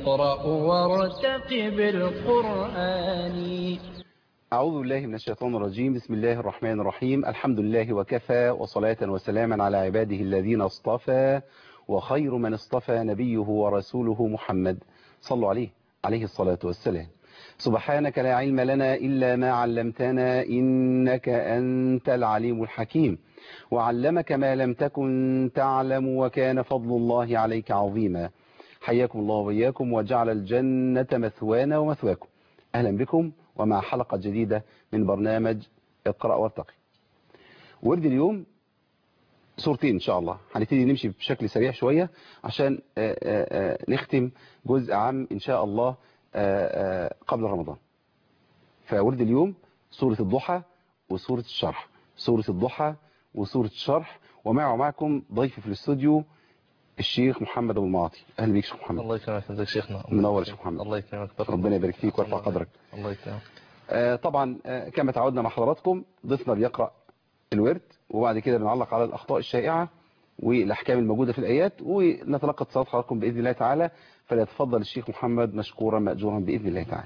اقرأ وارتقب القرآن أعوذ بالله من الشيطان الرجيم بسم الله الرحمن الرحيم الحمد لله وكفى وصلاة وسلاما على عباده الذين اصطفى وخير من اصطفى نبيه ورسوله محمد صلوا عليه عليه الصلاة والسلام سبحانك لا علم لنا إلا ما علمتنا إنك أنت العليم الحكيم وعلمك ما لم تكن تعلم وكان فضل الله عليك عظيما حياكم الله وإياكم وجعل الجنة مثوانا ومثواكم أهلا بكم ومع حلقة جديدة من برنامج اقرأ وارتقي ورد اليوم صورتين إن شاء الله هنبتدي نمشي بشكل سريع شوية عشان آآ آآ نختم جزء عام إن شاء الله آآ قبل رمضان فورد اليوم سورة الضحى وسورة الشرح سورة الضحى وسورة الشرح ومعه معكم ضيفي في الاستوديو الشيخ محمد ابو المعاطي اهلا بيك شيخ محمد الله يكرمك ازيك شيخنا منور يا شيخ محمد الله يكرمك ربنا يبارك فيك ويرفع قدرك الله يكرمك آه طبعا آه كما تعودنا مع حضراتكم ضيفنا بيقرأ الورد وبعد كده بنعلق على الأخطاء الشائعة والأحكام الموجودة في الآيات ونتلقى اتصالات حضراتكم بإذن الله تعالى فليتفضل الشيخ محمد مشكورا مأجورا بإذن الله تعالى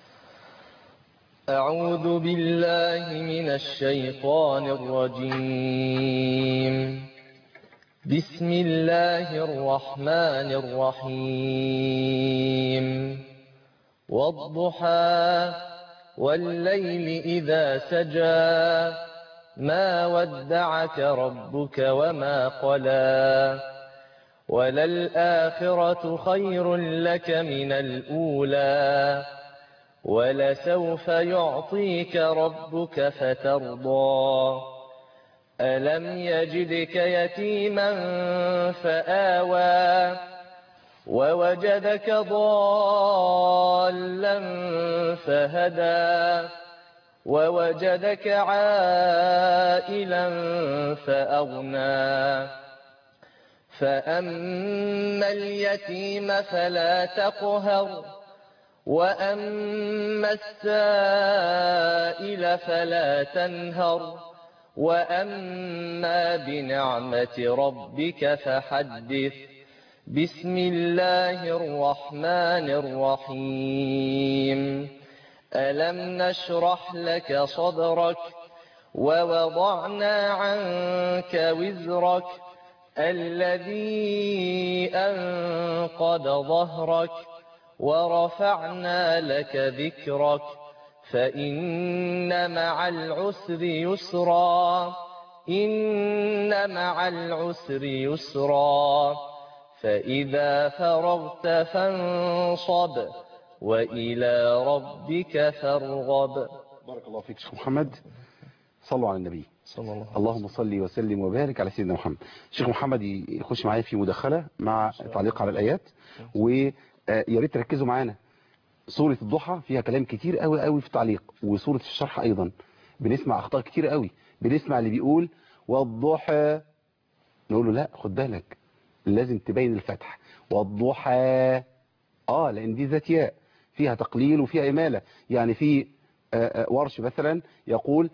أعوذ بالله من الشيطان الرجيم بسم الله الرحمن الرحيم والضحى والليل إذا سجى ما ودعك ربك وما قلى وللآخرة خير لك من الأولى ولسوف يعطيك ربك فترضى ألم يجدك يتيما فآوى ووجدك ضالا فهدى ووجدك عائلا فأغنى فأما اليتيم فلا تقهر وأما السائل فلا تنهر وأما بنعمة ربك فحدث بسم الله الرحمن الرحيم ألم نشرح لك صدرك ووضعنا عنك وزرك الذي أنقض ظهرك ورفعنا لك ذكرك فإن مع العسر يسرا إن مع العسر يسرا فإذا فرغت فانصب وإلى ربك فارغب بارك الله فيك شيخ محمد صلوا على النبي صلى الله عليه وسلم اللهم صل وسلم وبارك على سيدنا محمد شيخ محمد يخش معايا في مداخلة مع تعليق على الآيات ويا ريت تركزوا معانا سورة الضحى فيها كلام كتير قوي قوي في التعليق وسورة الشرح أيضا بنسمع أخطاء كتير قوي بنسمع اللي بيقول والضحى نقول له لا خد بالك لازم تبين الفتح والضحى اه لان دي ذات ياء فيها تقليل وفيها إمالة يعني في آآ آآ ورش مثلا يقول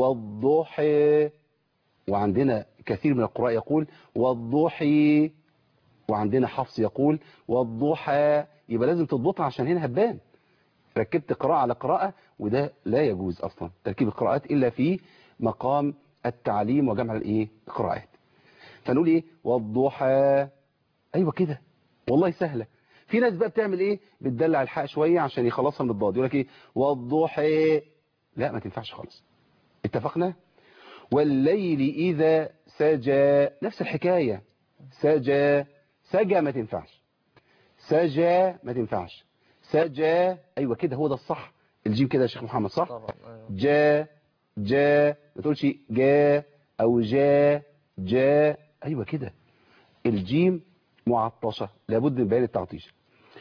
والضحى وعندنا كثير من القراء يقول والضحي وعندنا حفص يقول والضحى يبقى لازم تضبطها عشان هنا هتبان ركبت قراءة على قراءة وده لا يجوز أصلا تركيب القراءات إلا في مقام التعليم وجمع الايه القراءات فنقول ايه والضحى ايوه كده والله سهله في ناس بقى بتعمل ايه بتدلع الحاء شويه عشان يخلصها من الضاد يقول لك ايه والضحى لا ما تنفعش خالص اتفقنا والليل اذا سجى نفس الحكايه سجى سجى ما تنفعش سجى ما تنفعش سجى ايوه كده هو ده الصح الجيم كده يا شيخ محمد صح طبعا أيوة. جا جا ما تقولش جا او جا جا ايوه كده الجيم معطشه لابد من بيان التعطيش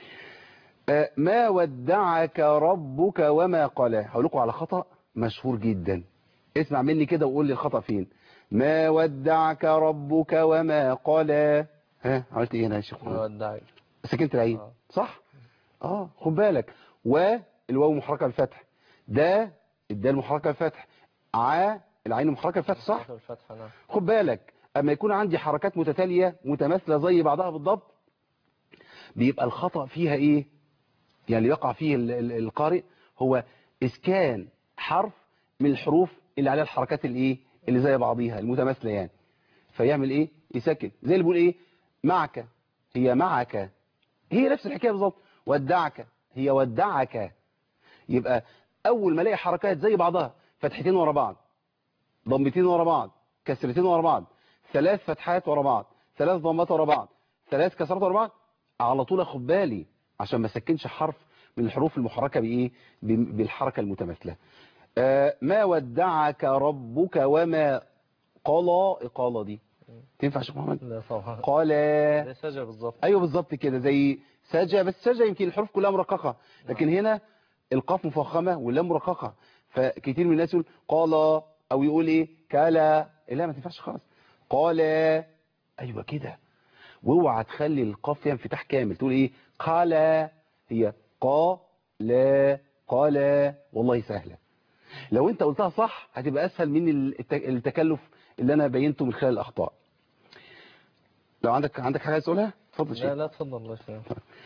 آه، ما ودعك ربك وما قلى هقول لكم على خطأ مشهور جدا اسمع مني كده وقول لي الخطأ فين ما ودعك ربك وما قلى ها عملت ايه هنا يا شيخ محمد؟ ودعك سكنت العين آه. صح اه خد بالك والواو محركه بالفتح ده الدال محركه بالفتح ع العين محركه بالفتح صح الفتحة نعم خد بالك اما يكون عندي حركات متتاليه متماثله زي بعضها بالضبط بيبقى الخطأ فيها ايه يعني اللي يقع فيه ال- ال- القارئ هو اسكان حرف من الحروف اللي عليها الحركات الايه اللي زي بعضيها المتماثله يعني فيعمل ايه يسكن زي اللي بيقول ايه معك هي معك هي نفس الحكايه بالظبط ودعك هي ودعك يبقى اول ما الاقي حركات زي بعضها فتحتين ورا بعض ضمتين ورا بعض كسرتين ورا بعض ثلاث فتحات ورا بعض ثلاث ضمات ورا بعض ثلاث كسرات ورا بعض على طول اخد بالي عشان ما اسكنش حرف من الحروف المحركه بايه ب- بالحركه المتماثله آه، ما ودعك ربك وما قال اقاله دي تنفع يا شيخ محمد لا طبعا قال ده سجع بالظبط ايوه بالظبط كده زي سجا بس سجا يمكن الحروف كلها مرققه لكن هنا القاف مفخمه واللام مرققه فكتير من الناس يقول قال او يقول ايه كلا لا ما تنفعش خالص قال ايوه كده واوعى تخلي القاف فيها انفتاح كامل تقول ايه قال هي قا لا قال والله سهله لو انت قلتها صح هتبقى اسهل من الت- التكلف اللي انا بينته من خلال الاخطاء لو عندك عندك حاجه تقولها اتفضل شيخ لا لا تفضل الله يسلمك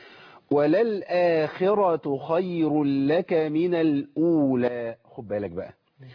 وللآخرة خير لك من الأولى خد بالك بقى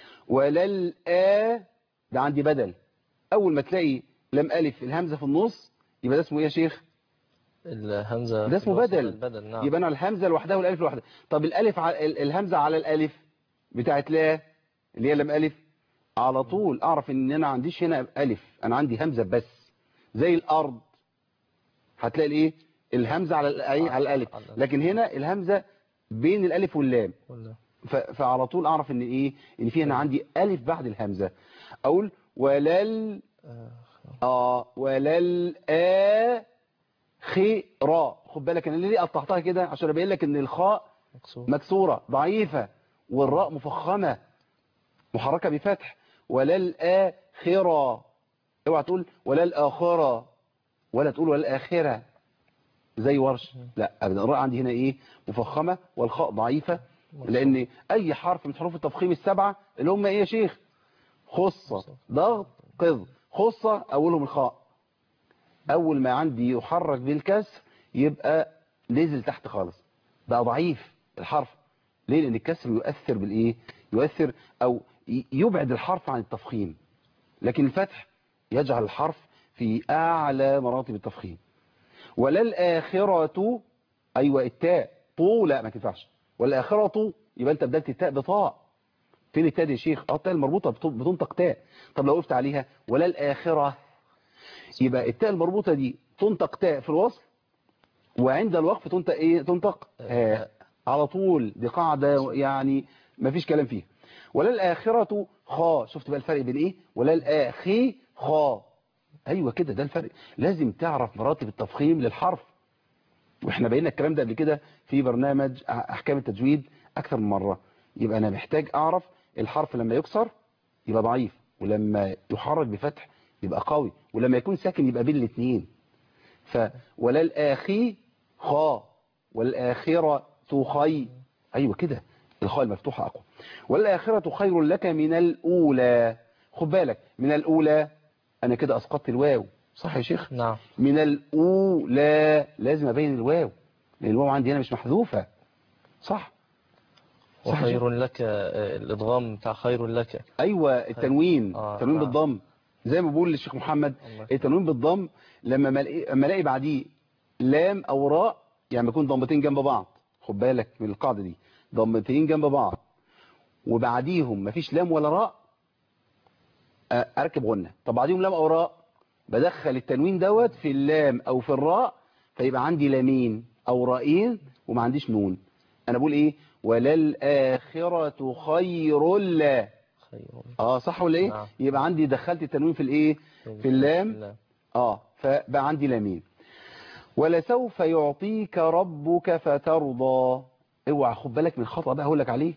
وللآ ده عندي بدل أول ما تلاقي لم ألف الهمزة في النص يبقى ده اسمه إيه يا شيخ الهمزة ده اسمه في الوسط بدل. البدل نعم يبقى أنا الهمزة لوحدها والألف لوحدها طب الألف على ال- الهمزة على الألف بتاعت لا اللي هي لم ألف على طول أعرف إن أنا عنديش هنا ألف أنا عندي همزة بس زي الأرض هتلاقي الإيه الهمزة على الأ- على الألف على الألف. لكن هنا الهمزة بين الألف واللام ولا ف- فعلى طول اعرف ان ايه ان في هنا عندي الف بعد الهمزه اقول ولل آه، اه ولل آ خيرا خد بالك انا ليه قطعتها كده عشان ابين لك ان الخاء مكسور مكسوره ضعيفه والراء مفخمه محركه بفتح ولل آخرة اوعى تقول ولا الآخرة ولا تقول ولا الآخرة زي ورش لا ابدا الراء عندي هنا ايه مفخمه والخاء ضعيفه لان اي حرف من حروف التفخيم السبعه اللي هم ايه يا شيخ خصه ضغط قض خصه اولهم الخاء اول ما عندي يحرك بالكسر يبقى نزل تحت خالص بقى ضعيف الحرف ليه لان الكسر يؤثر بالايه يؤثر او ي- يبعد الحرف عن التفخيم لكن الفتح يجعل الحرف في اعلى مراتب التفخيم ولا الآخرة أيوة التاء طو لا ما تنفعش والآخرة يبقى أنت بدلت التاء بطاء فين التاء دي يا شيخ اه التاء المربوطة بت- بتنطق تاء طب لو وقفت عليها ولا الآخرة يبقى التاء المربوطة دي تنطق تاء في الوصل وعند الوقف تنطق ايه تنطق هاء على طول دي قاعدة يعني ما فيش كلام فيها ولا الآخرة خا شفت بقى الفرق بين ايه ولا الآخي خا ايوه كده ده الفرق لازم تعرف مراتب التفخيم للحرف واحنا بينا الكلام ده قبل كده في برنامج احكام التجويد اكثر من مره يبقى انا محتاج اعرف الحرف لما يكسر يبقى ضعيف ولما يحرك بفتح يبقى قوي ولما يكون ساكن يبقى بين الاثنين ف ولا الاخي خا والاخره خي ايوه كده الخاء المفتوحه اقوى والاخره خير لك من الاولى خد بالك من الاولى انا كده اسقطت الواو صح يا شيخ نعم من الأولى لازم أبين الواو لأن الواو عندي هنا مش محذوفة صح صح يا وخير لك آه، الإضغام بتاع خير لك أيوة التنوين آه، التنوين نعم. بالضم زي ما بقول للشيخ محمد الله. التنوين بالضم لما ما الاقي اما الاقي بعديه لام أو راء يعني بيكون ضمتين جنب بعض خد بالك من القاعدة دي ضمتين جنب بعض وبعديهم مفيش لام ولا راء آه، أركب غنة طب بعديهم لام أو راء بدخل التنوين دوت في اللام او في الراء فيبقى عندي لامين او رائين وما عنديش نون انا بقول ايه وللآخرة خير لا خير اه صح ولا ايه نعم. يبقى عندي دخلت التنوين في الايه في اللام اللام. اه فبقى عندي لامين ولسوف يعطيك ربك فترضى اوعى خد بالك من الخطأ بقى هقول لك عليه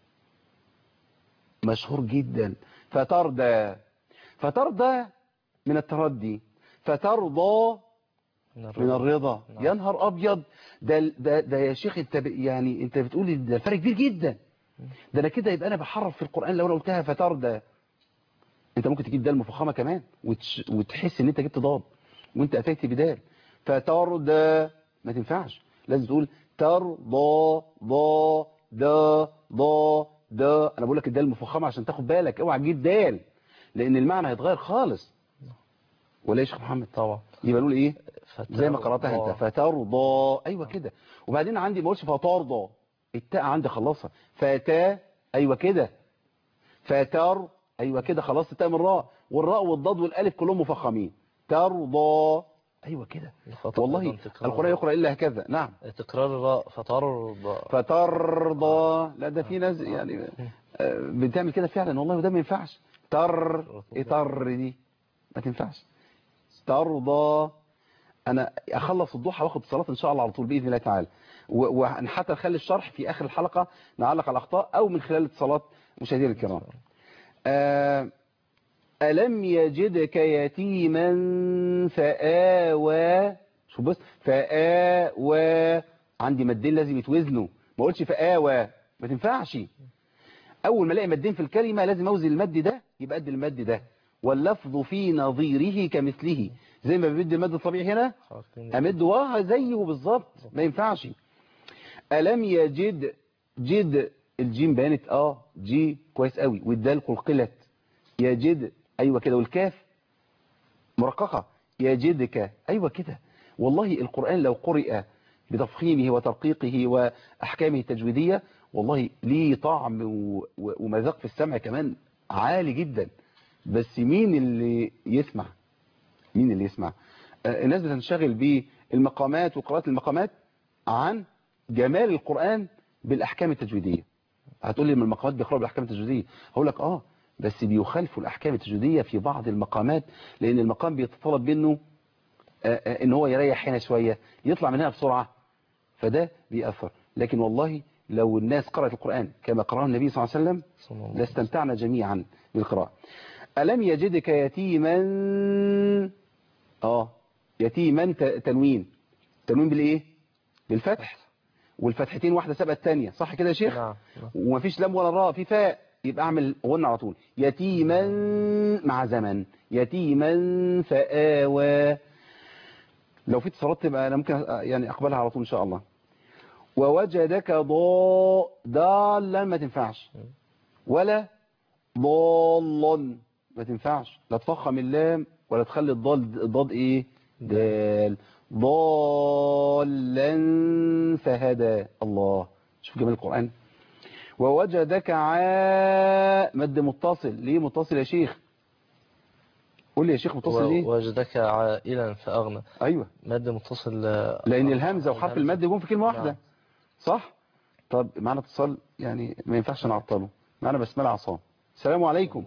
مشهور جدا فترضى فترضى من التردي فترضى من من الرضا الرضا نعم. يا نهار ابيض ده ده ده يا شيخ انت ب- يعني انت بتقول ده فرق كبير جدا ده انا كده يبقى انا بحرف في القران لو انا قلتها فترضى انت ممكن تجيب دال مفخمه كمان وتش وتحس ان انت جبت ضاد وانت اتيت بدال فترضى ما تنفعش لازم تقول ترضى ضا دا ضا دا انا بقول لك الدال مفخمه عشان تاخد بالك اوعى تجيب دال لان المعنى هيتغير خالص ولا يا شيخ محمد طبعا يبقى نقول ايه زي ما فترضى. قراتها انت فترضى ايوه كده وبعدين عندي ما اقولش فترضى التاء عندي خلصها فتا ايوه كده فتر ايوه كده خلاص التاء من الراء والراء والضاد والالف كلهم مفخمين ترضى ايوه كده الخطأ والله أيضاً تكرار. القرآن يقرأ إلا هكذا نعم تكرار الراء فترضى فترضى لا ده في ناس يعني آه، بتعمل كده فعلا والله وده ما ينفعش تر ايه تر دي ما تنفعش ترضى انا اخلص الضحى واخد الصلاه ان شاء الله على طول باذن الله تعالى و- وحتى نخلي الشرح في اخر الحلقه نعلق على الاخطاء او من خلال اتصالات مشاهدينا الكرام آه، ألم يجدك يتيما فآوى شو بص فآوى عندي مدين لازم يتوزنوا ما اقولش فآوى ما تنفعش أول ما الاقي مدين في الكلمة لازم أوزن المد ده يبقى قد المد ده واللفظ في نظيره كمثله زي ما بيدي المد الطبيعي هنا حركين. أمد واه زيه بالظبط ما ينفعش ألم يجد جد الجيم بانت اه جي كويس قوي والدال قلقلت يجد ايوه كده والكاف مرققة يجدك ايوه كده والله القرآن لو قرئ بتفخيمه وترقيقه واحكامه التجويدية والله ليه طعم و- و- ومذاق في السمع كمان عالي جدا بس مين اللي يسمع مين اللي يسمع آه، الناس بتنشغل بالمقامات وقراءة المقامات عن جمال القرآن بالأحكام التجويدية هتقول لي من المقامات بيقرأوا بالأحكام التجويدية هقول لك آه بس بيخالفوا الأحكام التجويدية في بعض المقامات لأن المقام بيتطلب منه آه، آه، إن هو يريح هنا شوية يطلع من هنا بسرعة فده بيأثر لكن والله لو الناس قرأت القرآن كما قرأه النبي صلى الله عليه وسلم صلى الله عليه وسلم. لاستمتعنا جميعا بالقراءة ألم يجدك يتيما اه يتيما ت- تنوين تنوين بالايه بالفتح والفتحتين واحدة سبقة الثانية صح كده يا شيخ نعم نعم. ومفيش لام ولا راء في فاء يبقى اعمل غنى على طول يتيما مع زمن يتيما فآوى لو في اتصالات تبقى انا ممكن أ- يعني اقبلها على طول ان شاء الله ووجدك ضاء ضالا ما تنفعش ولا ضالا ما تنفعش لا تفخم اللام ولا تخلي الضاد الضاد ايه دال ضالا فهدى الله شوف جمال القرآن ووجدك عا مد متصل ليه متصل يا شيخ قول لي يا شيخ متصل ليه وجدك عائلا فأغنى ايوه مد متصل آه، لان الهمزه وحرف الهمزة. المد يكون في كلمه واحده نعم. صح طب معنا اتصال يعني ما ينفعش نعطله معنا بسمله عصام السلام عليكم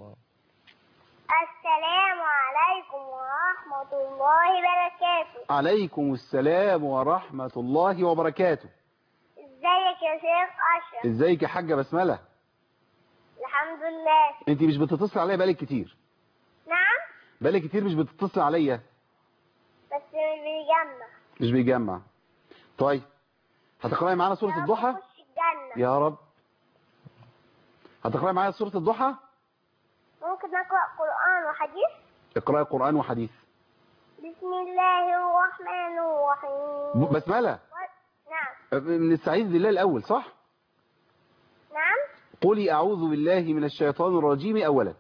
السلام عليكم ورحمة الله وبركاته عليكم السلام ورحمه الله وبركاته ازيك يا شيخ أشرف ازيك يا حاجه بسمله الحمد لله انت مش بتتصل عليا بقالك كتير نعم بقالك كتير مش بتتصل عليا بس مش بيجمع مش بيجمع طيب هتقراي معانا سوره يا رب الضحى أخش الجنة يا رب هتقراي معايا سوره الضحى ممكن أقرأ قرآن وحديث اقراي قران وحديث بسم الله الرحمن الرحيم بسمله و- نعم من السعيد بالله الاول صح نعم قولي اعوذ بالله من الشيطان الرجيم اولا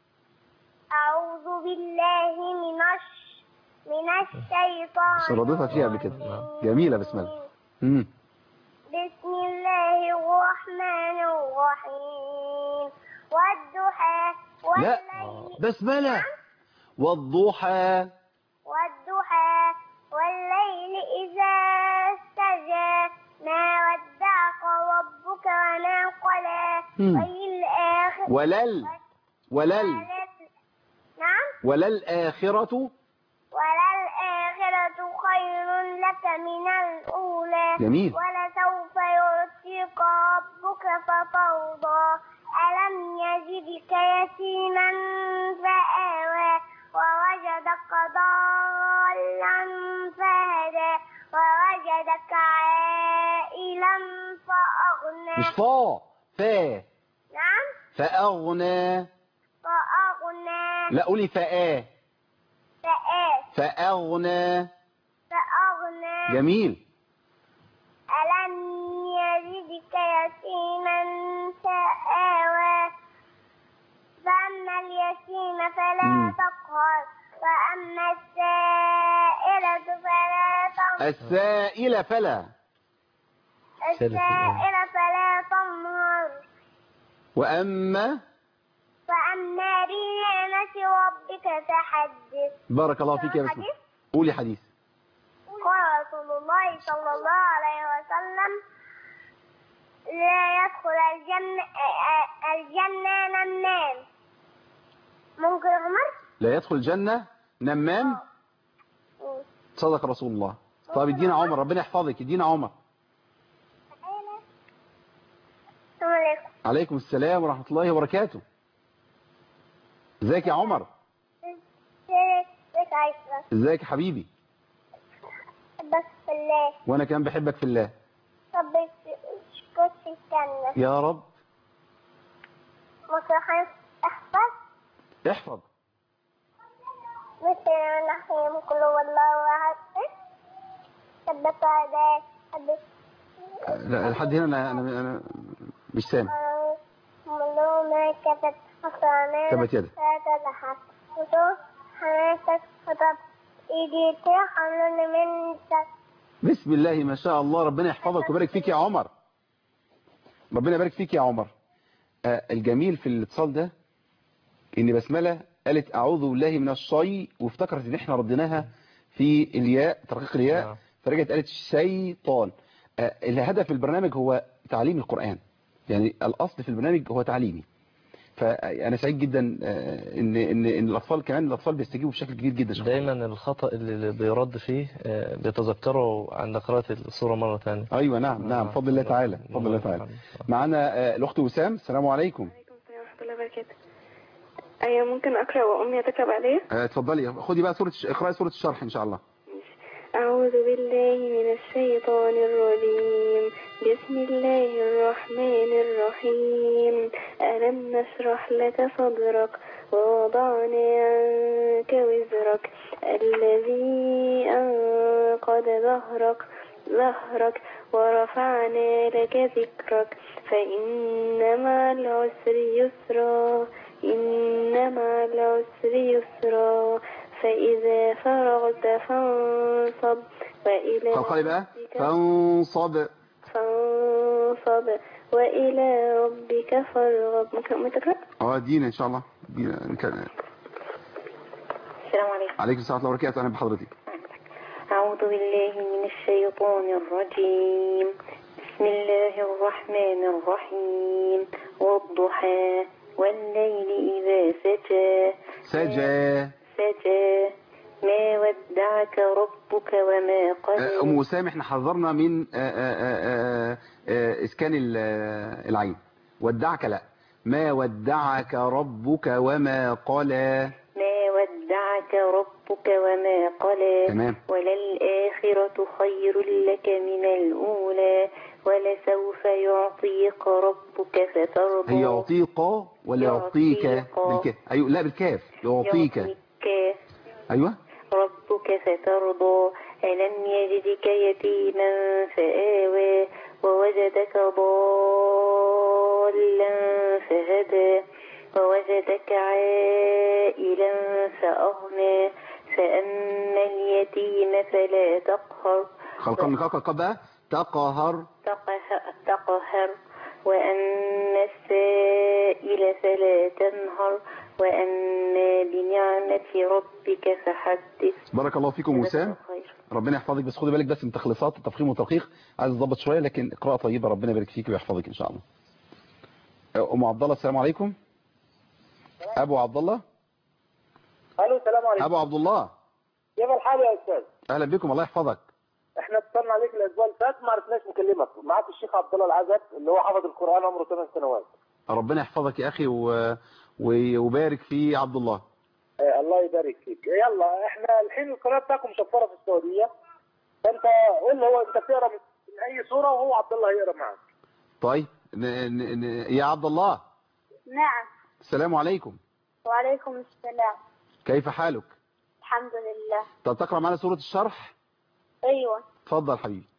أعوذ بالله من الش... من الشيطان شردتها فيها قبل كده. الرجيم. جميلة بسم الله. امم بسم الله الرحمن الرحيم والضحى لا والليل بسمله والضحى والضحى والليل إذا سجى ما ودعك ربك وما قلى مم. وللآخرة ولل ولل نعم وللآخرة وللآخرة خير لك من الأولى جميل. ولسوف يعطيك ربك فترضى ألم يجدك يتيما فآوى ووجدك ضالا فهدى ووجدك عائلا فأغنى مش فا فا نعم فأغنى فأغنى لا قولي فآ فآ فأغنى فأغنى جميل يتيما فآوى فأما اليتيم فلا مم. تقهر وأما السائلة فلا تنهر السائل فلا السائلة فلا تنهر وأما وأما بنعمة ربك فحدث بارك الله فيك يا بسمة حديث قولي حديث قال رسول الله صلى الله عليه وسلم لا يدخل الجنة الجنة نمام ممكن عمر؟ لا يدخل الجنة نمام صدق رسول الله طب ادينا عمر ربنا يحفظك ادينا عمر السلام عليكم عليكم السلام ورحمة الله وبركاته ازيك يا عمر ازيك عايشة ازيك يا حبيبي بس في الله وانا كمان بحبك في الله ربي يشكرك في الجنة يا رب ممكن احفظ احفظ مثل نحن كل والله واحد ثبت هذا ثبت لا لحد هنا انا انا, أنا مش سامع ملومة كتب حصانة تبت يدك. لا تلحق وصول حماسك خطب إيديتي حملون من تك بسم الله ما شاء الله ربنا يحفظك ويبارك فيك يا عمر ربنا يبارك فيك يا عمر آه الجميل في الاتصال ده ان بسملة قالت اعوذ بالله من الشي وافتكرت ان احنا رديناها في الياء ترقيق الياء نعم. فرجعت قالت شيطان آه الهدف البرنامج هو تعليم القرآن يعني الاصل في البرنامج هو تعليمي فانا سعيد جدا آه، ان ان ان الاطفال كمان الاطفال بيستجيبوا بشكل كبير جدا شكراً. دايما الخطأ اللي بيرد فيه آه، بيتذكره عند قراءة الصورة مرة ثانية ايوه نعم نعم بفضل الله تعالى بفضل الله تعالى معانا آه، الاخت وسام السلام عليكم عليكم السلام ورحمة الله وبركاته أيوة ممكن أقرأ وأمي تقرأ بعدين آه، اتفضلي خدي بقى سوره اقراي سوره الشرح ان شاء الله أعوذ بالله من الشيطان الرجيم بسم الله الرحمن الرحيم ألم نشرح لك صدرك ووضعنا عنك وزرك الذي أنقض ظهرك ظهرك ورفعنا لك ذكرك فإن مع العسر يسرا إن مع العسر يسرا فإذا فرغت فانصب وإلى قال بقى ربك فانصب فانصب وإلى ربك فارغب ممكن أمي تقرأ؟ اه دينا ان شاء الله دينا كان- السلام عليكم عليكم السلام ورحمه الله وبركاته اهلا بحضرتك أعوذ بالله من الشيطان الرجيم بسم الله الرحمن الرحيم والضحى والليل إذا سجى سجى سجى ما ودعك ربك وما آه، قلى ام وسام احنا حذرنا من آه، آه، آه، آه، اسكان ال- آه، العين ودعك لا ما ودعك ربك وما قلى ما ودعك ربك وما قلى تمام وللآخرة خير لك من الأولى ولسوف يعطيك ربك فترضى هي يعطيك ولا يعطيك يعطيك. بالكاف ايوه لا بالكاف يعطيك يعطيك ايوه ربك فترضى ألم يجدك يتيما فآوى ووجدك ضالا فهدى ووجدك عائلا فأغنى فأما اليتيم فلا تقهر خلق النقاق بقى تقهر تقه- تقهر وأما السائل فلا تنهر وأما بنعمة ربك فحدث بارك الله فيكم وسام جزاك الله خير. ربنا يحفظك بس خدي بالك بس من تخليصات التفخيم والتدقيق عايز اظبط شويه لكن قراءه طيبه ربنا يبارك فيك ويحفظك ان شاء الله ام عبد الله السلام عليكم ابو عبد الله الو السلام عليكم ابو عبد الله كيف الحال يا استاذ؟ اهلا بكم الله يحفظك احنا اتصلنا عليك الاسبوع اللي فات ما عرفناش نكلمك معاك الشيخ عبد الله العزب اللي هو حفظ القران عمره 8 سنوات ربنا يحفظك يا اخي و... و- وبارك في عبد الله آه الله يبارك فيك يلا احنا الحين القناه بتاعكم مشفره في السعوديه فانت قول له هو انت بتقرا من من اي سوره وهو عبد الله يقرا معاك طيب ن... ن... ن... يا عبد الله نعم السلام عليكم وعليكم السلام كيف حالك الحمد لله طب تقرا معنا سوره الشرح أيوة اتفضل حبيبي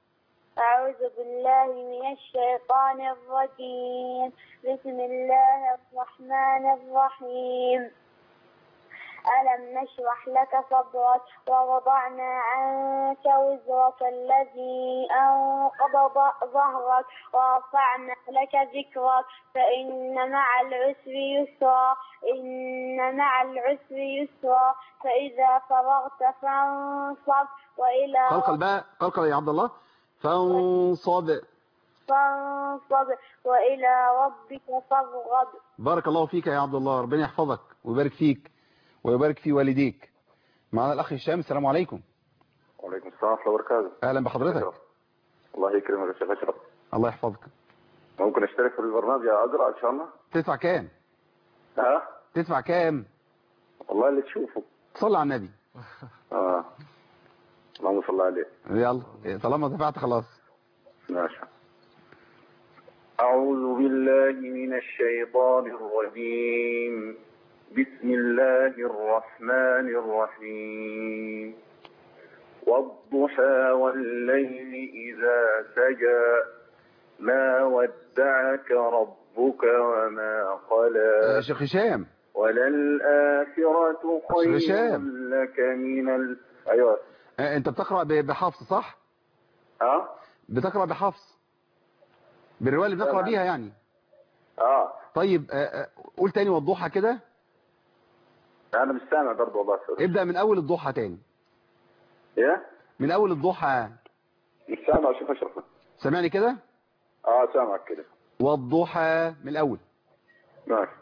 أعوذ بالله من الشيطان الرجيم بسم الله الرحمن الرحيم ألم نشرح لك صدرك ووضعنا عنك وزرك الذي أنقض ظ- ظهرك ورفعنا لك ذكرك فإن مع العسر يسرا إن مع العسر يسرا فإذا فرغت فانصب وإلى قلقل بقى قلقل يا عبد الله فانصب فانصب وإلى ربك فارغب بارك الله فيك يا عبد الله ربنا يحفظك ويبارك فيك ويبارك في والديك معنا الأخ هشام السلام عليكم وعليكم السلام ورحمة الله وبركاته أهلا بحضرتك الله يكرمك يا شيخ أشرف الله يحفظك ممكن اشترك في البرنامج اقرا ان شاء الله تدفع كام ها تدفع كام والله اللي تشوفه صلي على النبي اه اللهم صل عليه يلا طالما دفعت خلاص ماشي أعوذ بالله من الشيطان الرجيم بسم الله الرحمن الرحيم والضحى والليل إذا سجى ما ودعك ربك وما آه، قلى شيخ هشام وللآخرة خير هشام. لك من ال... أيوة آه، انت بتقرأ ب- بحفص صح ها بتقرأ بحفص بالرواية اللي بتقرأ تمام. بيها يعني اه طيب آه، آه، قول تاني والضحى كده أنا مش سامع برضه والله سوري ابدأ من أول الضحى تاني إيه؟ من أول الضحى مش سامع شوف أشرف سامعني كده اه سامعك كده والضحى من الأول ماشي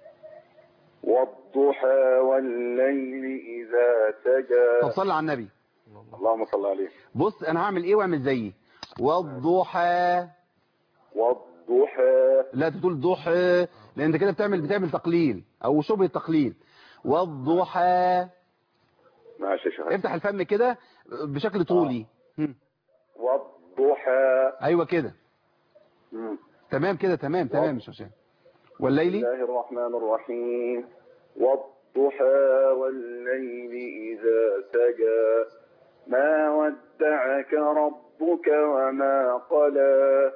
والضحى والليل إذا طب سجى صلي على النبي اللهم صل عليه بص أنا هعمل إيه واعمل زيي والضحى والضحى لا تقول ضحى لأن انت كده بتعمل بتعمل تقليل أو شبه تقليل والضحى ماشي يا شيخ افتح الفم كده بشكل طولي هم. والضحى ايوه كده مم. تمام كده تمام تمام مش عشان بسم والليل الله الرحمن الرحيم والضحى والليل إذا سجى ما ودعك ربك وما قلى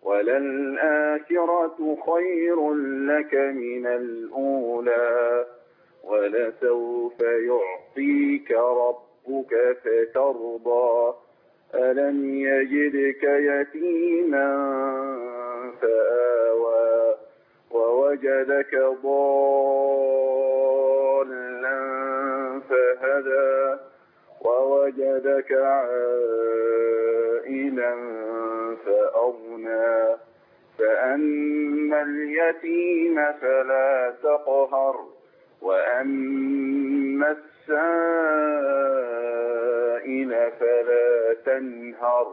وللآخرة خير لك من الأولى ولسوف يعطيك ربك فترضى ألم يجدك يتيما فآوى ووجدك ضالا فهدى ووجدك عائلا فأغنى فأما اليتيم فلا تقهر وأما السائل فلا تنهر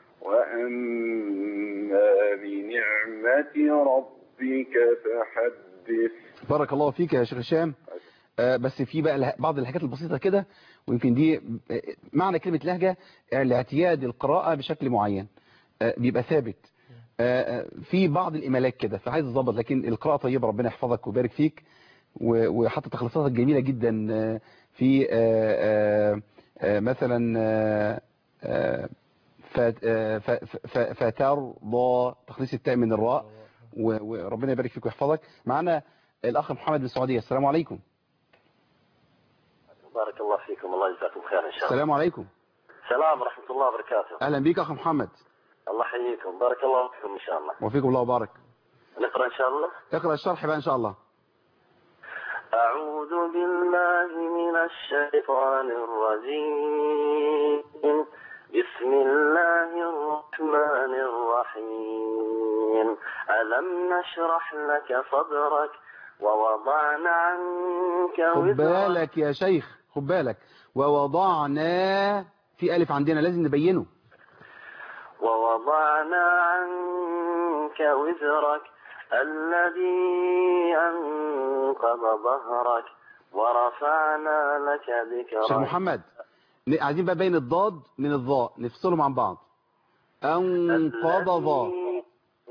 وأما بنعمة ربك فحدث بارك الله فيك يا شيخ هشام آه، بس في بقى اله- بعض الحاجات البسيطة كده ويمكن دي آه، معنى كلمة لهجة آه، الاعتياد القراءة بشكل معين آه، بيبقى ثابت آه، آه، في بعض الإمالات كده فعايز تظبط لكن القراءة طيبة ربنا يحفظك ويبارك فيك و- وحتى تخلصاتك جميلة جدا آه، في آه، آه، آه، مثلا آه، آه، فت- آه، ف- ف- ف- فترضى تخليص التاء من الراء و- وربنا يبارك فيك ويحفظك معنا الأخ محمد من السعودية السلام عليكم بارك الله فيكم الله يجزاكم خير ان شاء الله السلام عليكم السلام ورحمه الله وبركاته أهلا بك أخ محمد الله يحييكم بارك الله فيكم ان شاء الله وفيكم الله وبارك نقرا ان شاء الله اقرأ الشرح بقى إن شاء الله أعوذ بالله من الشيطان الرجيم بسم الله الرحمن الرحيم ألم نشرح لك صدرك ووضعنا عنك خد وزرك بالك يا شيخ خد بالك ووضعنا في ألف عندنا لازم نبينه ووضعنا عنك وزرك الذي أنقض ظهرك ورفعنا لك شيخ ذكرك محمد ن- عايزين بقى بين الضاد من الضاء نفصلهم عن بعض أنقض ضاء الذي-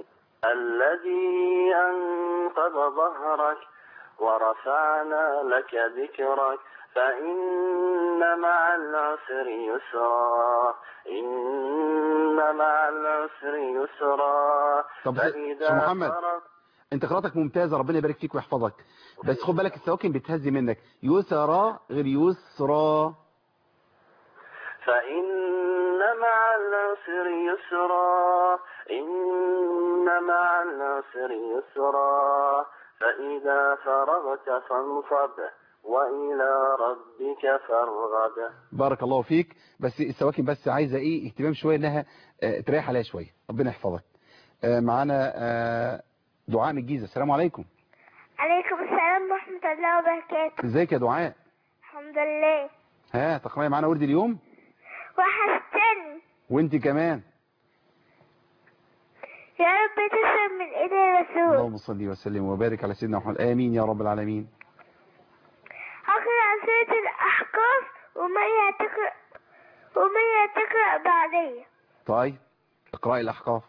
الذي أنقض ظهرك ورفعنا لك ذكرك فإن مع العسر يسرا إن مع العسر يسرا طب شيخ محمد فرغ انت قراءتك ممتازة ربنا يبارك فيك ويحفظك بس خد بالك السواكن بتهز منك يسرى غير يسرى فإن مع العسر يسرا إن مع العسر يسرا فإذا فرغت فانصب وإلى ربك فارغب بارك الله فيك بس السواكن بس عايزة ايه اهتمام شوية انها اه تريح عليها شوية ربنا يحفظك اه معانا اه دعاء من الجيزة السلام عليكم عليكم السلام ورحمة الله وبركاته ازيك يا دعاء الحمد لله ها تقرأي معانا ورد اليوم وحشتني وانت كمان يا رب تسلم من ايدي الرسول اللهم صل وسلم وبارك على سيدنا محمد امين يا رب العالمين هقرأ سورة الأحقاف ومية تقرأ ومية تقرأ بعدية طيب اقرأي الاحقاف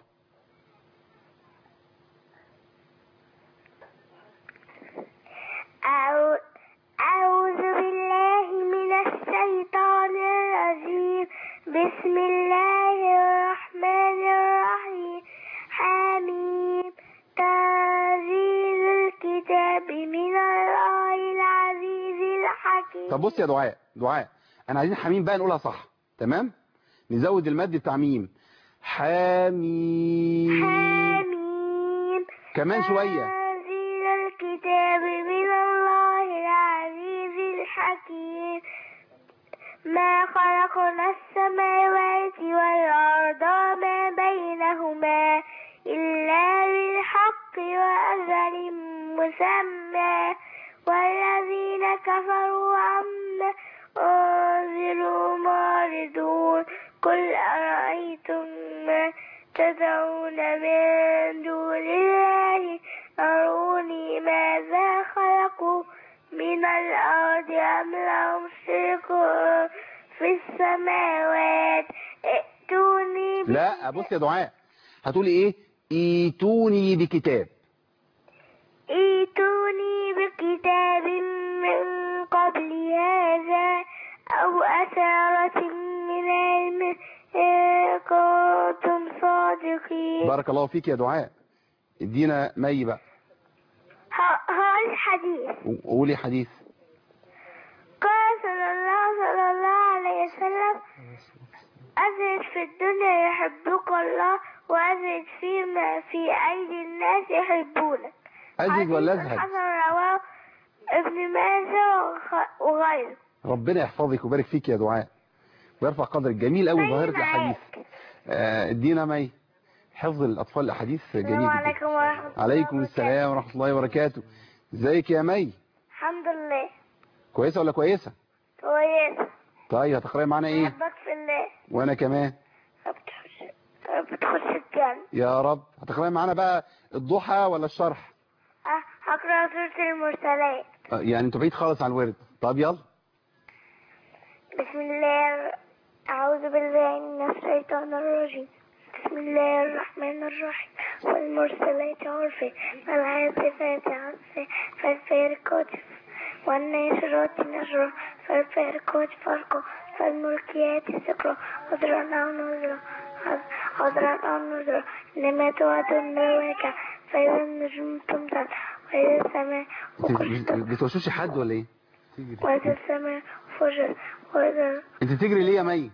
أعو- أعوذ بالله من الشيطان الرجيم بسم الله الرحمن الرحيم حميم تنزيل الكتاب من الله العزيز الحكيم طب بص يا دعاء دعاء انا عايزين حميم بقى نقولها صح تمام نزود المد بتاع ميم حميم حميم كمان شوية تنزيل الكتاب من الله العزيز الحكيم ما خلقنا السماوات والأرض وما بينهما إلا بالحق وأجل مسمى والذين كفروا عما أنذروا معرضون قل أرأيتم ما تدعون من دون الله أروني ماذا خلقوا من الأرض أم لهم شرك في السماوات ائتوني ب- لا بص يا دعاء هتقولي ايه ايتوني بكتاب ائتوني بكتاب من قبل هذا أو أثارة من علم إن كنتم صادقين بارك الله فيك يا دعاء ادينا مي بقى ه- هو الحديث قولي حديث قال صلى الله صلى الله عليه وسلم أزهد في الدنيا يحبك الله وأزهد فيما في أيدي الناس يحبونك ازهد ولا حديث ازهد حسن رواه ابن ماجه وخ- وغيره ربنا يحفظك ويبارك فيك يا دعاء ويرفع قدرك جميل قوي مي ظاهرة معاك. الاحاديث آه، ادينا مي حفظ الاطفال الاحاديث جميل السلام جدا عليكم ورحمة الله عليكم وبركاته. السلام ورحمة الله وبركاته ازيك يا مي الحمد لله كويسة ولا كويسة كويس طيب هتقرأي معانا ايه بحبك في الله وانا كمان بتخش بتخش الجنة يا رب هتقرأي معانا بقى الضحى ولا الشرح أه، هقرأ سورة المرسلات آه، يعني انتوا بعيد خالص عن الورد طب يلا بسم الله أعوذ بالله من الشيطان الرجيم بسم الله الرحمن الرحيم والمرسلات عرفا والعاصفات عصفا فالفارقات والناشرات نشرا فالفارقات فرقا فالملكيات سكرا عذرا أو نذرا عذرا أو نذرا إنما توعدون لواقع فإذا النجوم تمطر وإذا السماء انت وكشطت بتوشوشي حد ولا ايه وإذا السماء فجرت وإذا انت بتجري ليه يا مي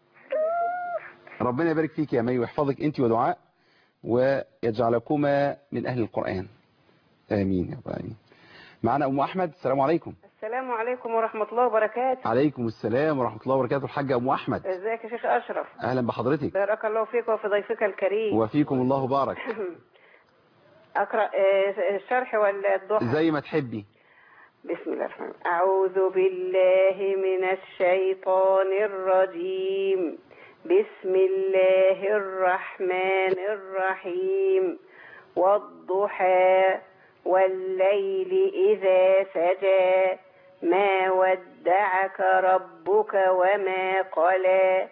ربنا يبارك فيك يا مي ويحفظك انت ودعاء ويجعلكما من اهل القرآن امين يا رب امين معنا ام احمد السلام عليكم السلام عليكم ورحمة الله وبركاته عليكم السلام ورحمة الله وبركاته الحاجة ام احمد ازيك يا شيخ أشرف اهلا بحضرتك بارك الله فيك وفي ضيفك الكريم وفيكم الله بارك أقرأ آه، الشرح ولا الضحى زي ما تحبي بسم الله الرحمن الرحيم أعوذ بالله من الشيطان الرجيم بسم الله الرحمن الرحيم والضحى والليل إذا سجى ما ودعك ربك وما قلى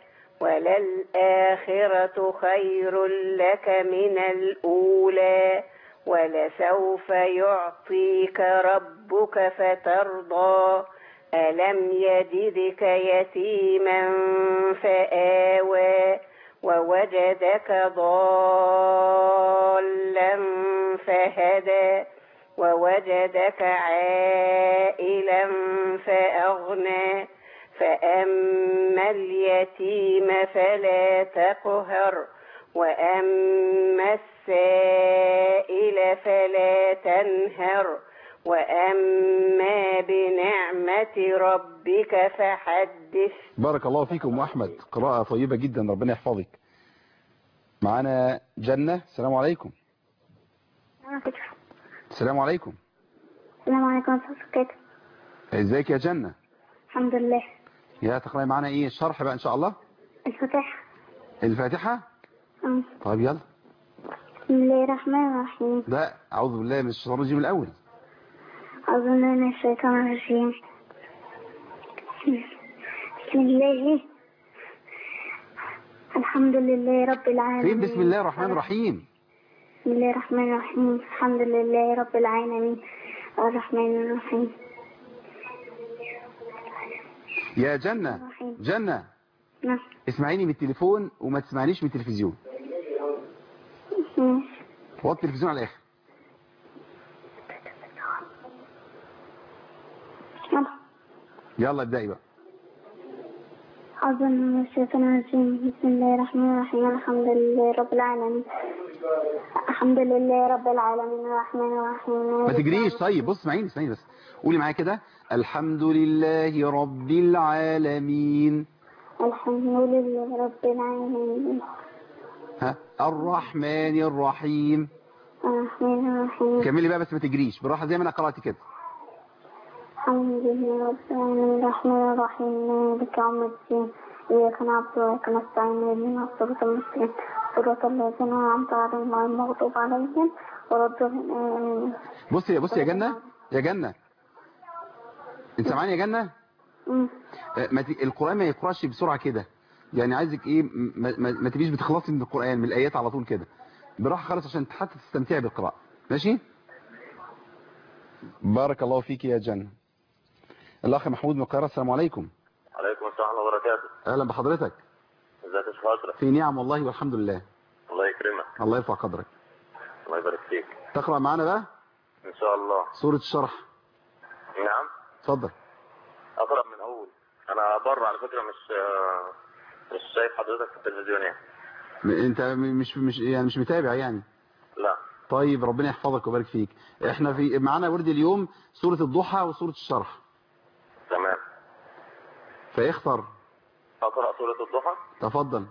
وللآخرة خير لك من الأولى ولسوف يعطيك ربك فترضى ألم يجدك يتيما فآوى ووجدك ضالا فهدى ووجدك عائلا فأغنى فأما اليتيم فلا تقهر وأما السائل فلا تنهر وأما بنعمة ربك فحدث بارك الله فيكم أم أحمد قراءة طيبة جدا ربنا يحفظك معانا جنة السلام عليكم السلام عليكم السلام عليكم ورحمة الله وبركاته ازيك يا جنة الحمد لله يا تقرأي معانا ايه الشرح بقى ان شاء الله الفتح الفاتحة أم. طيب يلا بسم الله الرحمن الرحيم ده اعوذ بالله من الشيطان الرجيم الاول أظن من الشيطان الرجيم بسم الله الحمد لله رب العالمين فين بسم الله الرحمن الرحيم بسم الله الرحمن الرحيم الحمد لله رب العالمين الرحمن الرحيم يا جنة الرحيم جنة نعم اسمعيني من التليفون وما تسمعنيش من التلفزيون ماشي. وطي التلفزيون على الاخر يلا. يلا ابدأي بقى أظن من الشيطان الرجيم بسم الله الرحمن الرحيم الحمد لله رب العالمين الحمد لله رب العالمين الرحمن الرحيم ما تجريش طيب بص اسمعيني اسمعيني بس قولي معايا كده الحمد لله رب العالمين الحمد لله رب العالمين ها الرحمن الرحيم الرحمن الرحيم كملي بقى بس ما تجريش بالراحه زي ما انا قرات كده الحمد لله رب العالمين الرحمن الرحيم مالك يوم الدين إياك نعبد وإياك نستعين اهدنا الصراط المستقيم صراط الذين أنعمت عليهم غير المغضوب عليهم ولا الضالين آمين بصي يا بصي يا جنة يا جنة انت سامعاني يا جنة أمم. آه، ما ت... القرآن ما يقراش بسرعة كده يعني عايزك ايه ما, ما... ما تبيش بتخلصي من القرآن من الآيات على طول كده براحة خالص عشان حتى تستمتعي بالقراءة ماشي بارك الله فيك يا جنة الأخ محمود من القاهرة السلام عليكم عليكم السلام ورحمة الله وبركاته أهلا بحضرتك ازيك يا شيخ أشرف في نعم والله والحمد لله الله يكرمك الله يرفع قدرك الله يبارك فيك تقرأ معانا بقى ان شاء الله سورة الشرح نعم اتفضل اقرا من اول انا بره على فكرة مش آه، مش شايف حضرتك في التلفزيون يعني م- انت م- مش مش يعني مش متابع يعني لا طيب ربنا يحفظك ويبارك فيك احنا في معانا ورد اليوم سورة الضحى وسورة الشرح تمام فاختر اقرا سورة الضحى تفضل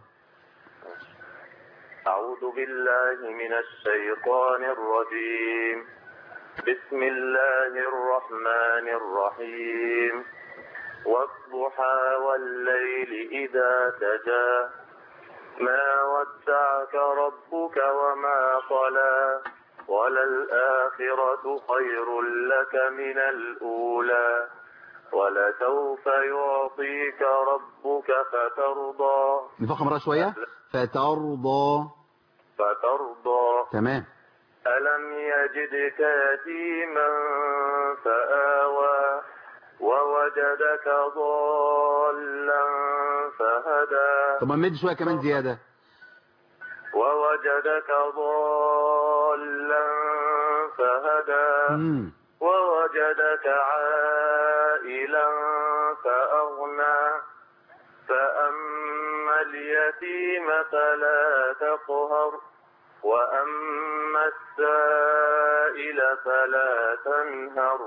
أعوذ بالله من الشيطان الرجيم بسم الله الرحمن الرحيم والضحى والليل إذا سجى ما ودعك ربك وما قلى وللآخرة خير لك من الأولى ولسوف يعطيك ربك فترضى نفخم مرة شوية فترضى فترضى تمام ألم يجدك يتيما فآوى ووجدك ضالا فهدى طب ما نمد شوية كمان زيادة ووجدك ضالا فهدى مم. ووجدك عائلا فأغنى فأما اليتيم فلا تقهر وأما السائل فلا تنهر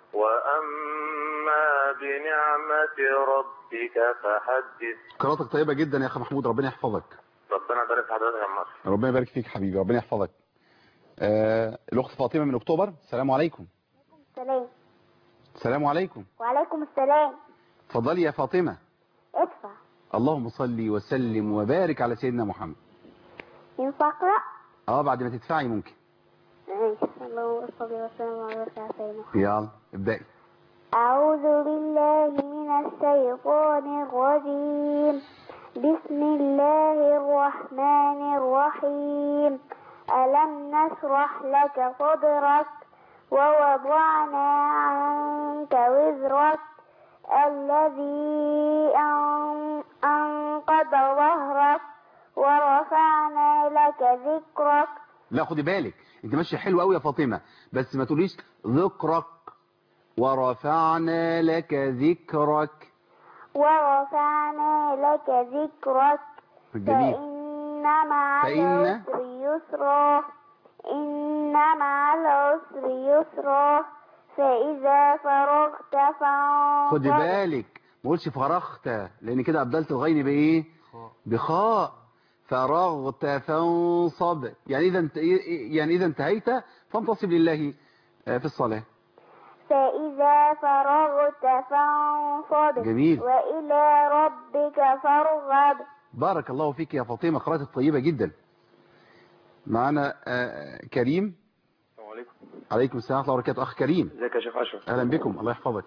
وأما بنعمة ربك فحدث قراءتك طيبة جدا يا أخي محمود ربنا يحفظك ربنا يبارك في حضرتك يا مصر ربنا يبارك فيك حبيبي ربنا يحفظك آه الأخت فاطمة من أكتوبر السلام عليكم السلام السلام عليكم وعليكم السلام اتفضلي يا فاطمة ادفع اللهم صل وسلم وبارك على سيدنا محمد ينفع اقرا اه بعد ما تدفعي ممكن ماشي اللهم صل وسلم على سيدنا يلا ابدأي أعوذ بالله من الشيطان الرجيم بسم الله الرحمن الرحيم ألم نشرح لك صدرك ووضعنا عنك وزرك الذي أن- أنقض ظهرك ورفعنا لك ذكرك لا خدي بالك انت ماشيه حلو قوي يا فاطمه بس ما تقوليش ذكرك ورفعنا لك ذكرك ورفعنا لك ذكرك جميل فإن مع فإن- العسر يسرا إن مع العسر يسرا فإذا فرغت فانصب خدي بالك ما قولش فرغت لان كده ابدلت الغين بايه بخاء فرغت فانصب يعني اذا انت يعني اذا انتهيت فانتصب لله آه، في الصلاه فإذا فرغت فانصب جميل. وإلى ربك فارغب بارك الله فيك يا فاطمه قراءتك طيبه جدا معنا آه، كريم السلام عليكم عليكم السلام ورحمه الله وبركاته اخ كريم ازيك يا شيخ اشرف اهلا بكم الله يحفظك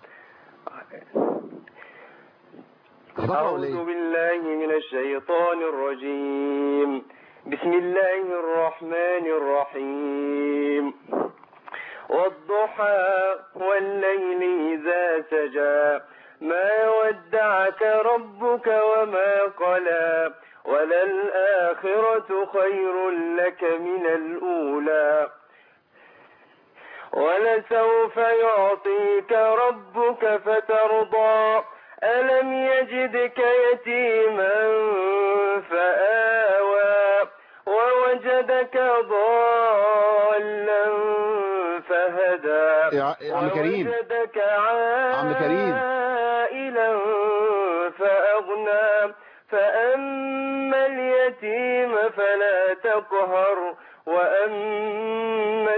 هتقرأ ولا أعوذ ايه بالله من الشيطان الرجيم بسم الله الرحمن الرحيم والضحى والليل إذا سجى ما ودعك ربك وما قلى وللآخرة خير لك من الأولى ولسوف يعطيك ربك فترضى ألم يجدك يتيما فآوى ووجدك ضالا فهدى يا يا عم كريم ووجدك عم كريم. عائلا فأغنى فأما اليتيم فلا تقهر وأما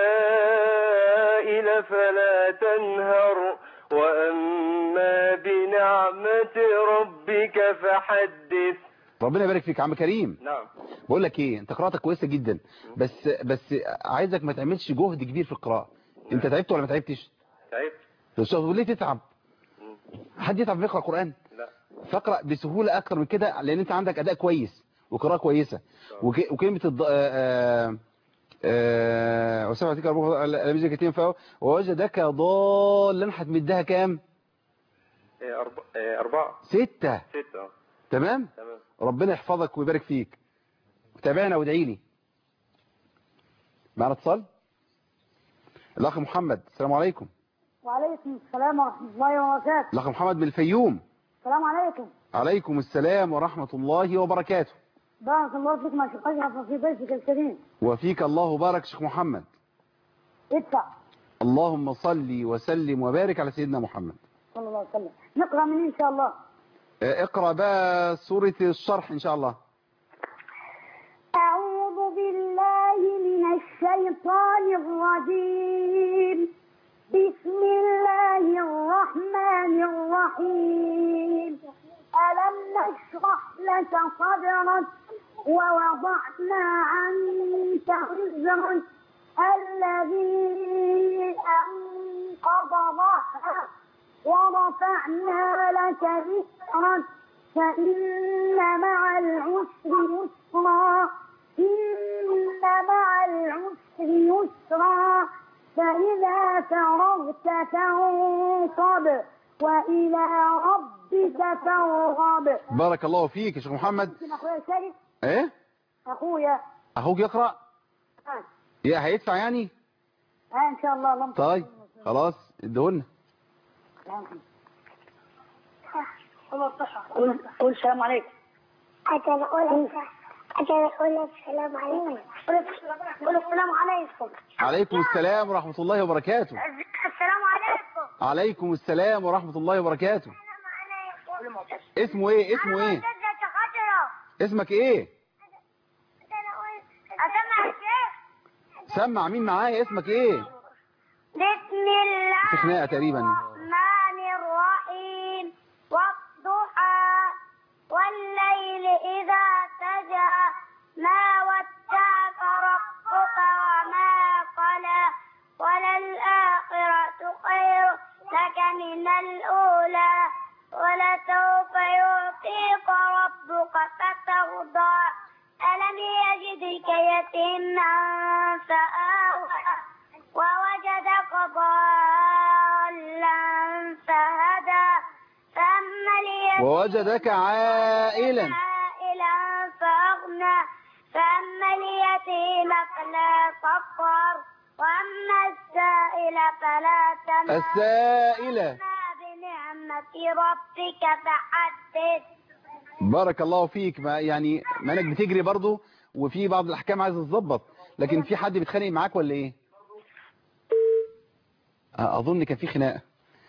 السائل فلا تنهر وأما بنعمة ربك فحدث ربنا يبارك فيك يا عم كريم نعم بقول لك ايه انت قراءتك كويسه جدا بس بس عايزك ما تعملش جهد كبير في القراءه انت تعبت ولا ما تعبتش تعبت بس طب ليه تتعب حد يتعب يقرا قران لا فاقرا بسهوله اكتر من كده لان انت عندك اداء كويس وقراءه كويسه وك- وكلمه الض... آه آه وسمعتك ربك لم يجدك يتيما فهو ووجدك ضالا هتمدها كام إيه، أرب... إيه، أربعة ستة ستة تمام تمام ربنا يحفظك ويبارك فيك تابعنا وادعي لي معنا اتصال الاخ محمد السلام عليكم وعليكم السلام ورحمة الله وبركاته الاخ محمد من الفيوم السلام عليكم عليكم السلام ورحمة الله وبركاته بارك الله فيكم يا شيخ أشرف وفي ضيفك الكريم وفيك الله بارك شيخ محمد ادفع اللهم صل وسلم وبارك على سيدنا محمد صلى الله عليه وسلم نقرأ من إن شاء الله آه، اقرأ بقى سورة الشرح ان شاء الله أعوذ بالله من الشيطان الرجيم بسم الله الرحمن الرحيم ألم نشرح لك صدرك ووضعنا عنك وزرك الذي أنقض ظهرك ورفعنا لك ذكرك فإن مع العسر يسرا إن مع العسر يسرا فإذا فرغت فانصب وإلى ربك فارغب بارك الله فيك يا شيخ محمد ممكن أخويا شريف ايه أخويا اخوك يقرأ آه. يا هيدفع يعني آه إن شاء الله اللهم صل طيب خلاص ادهولنا قول قول السلام عليكم أجل أقول أجل أقول السلام عليكم قول السلام عليكم عليكم السلام ورحمة الله وبركاته السلام عليكم عليكم السلام ورحمة الله وبركاته اسمه ايه اسمه ايه اسمك ايه أسمع الشيخ سمع مين معايا اسمك ايه بسم الله في خناقة تقريبا الرحمن الرحيم والضحى والليل إذا سجى ما ودعك ربك وما قلى وللآخرة خير لك من الأولى ولسوف يعطيك ربك فترضى ألم يجدك يتيما فآوى ووجدك ضالا فهدى ووجدك عائلا عائلا فأغنى فأما اليتيم فلا تقهر وأما السائل فلا تنهر السائلة وأما بنعمة ربك فحدث بارك الله فيك ما يعني ما انك بتجري برضو وفي بعض الاحكام عايز تظبط لكن في حد بيتخانق معاك ولا ايه آه، اظن كان في خناقه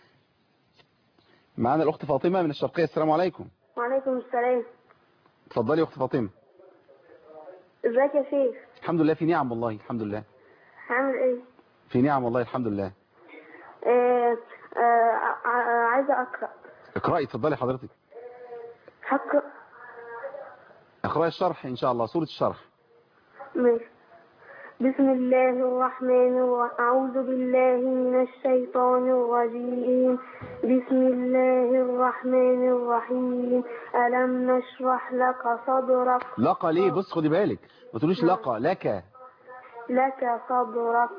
معانا الاخت فاطمه من الشرقيه السلام عليكم وعليكم السلام اتفضلي يا اخت فاطمه ازيك يا شيخ الحمد لله في نعم والله الحمد لله عامل ايه في نعم والله الحمد لله آه آه ع- عايزة اقرأ اقراي اتفضلي حضرتك هقرأ اقراي الشرح ان شاء الله سوره الشرح ماشي بسم الله الرحمن الرحيم أعوذ بالله من الشيطان الرجيم بسم الله الرحمن الرحيم ألم نشرح لك صدرك لقى ليه بص خدي بالك ما تقوليش لقى لك لك صدرك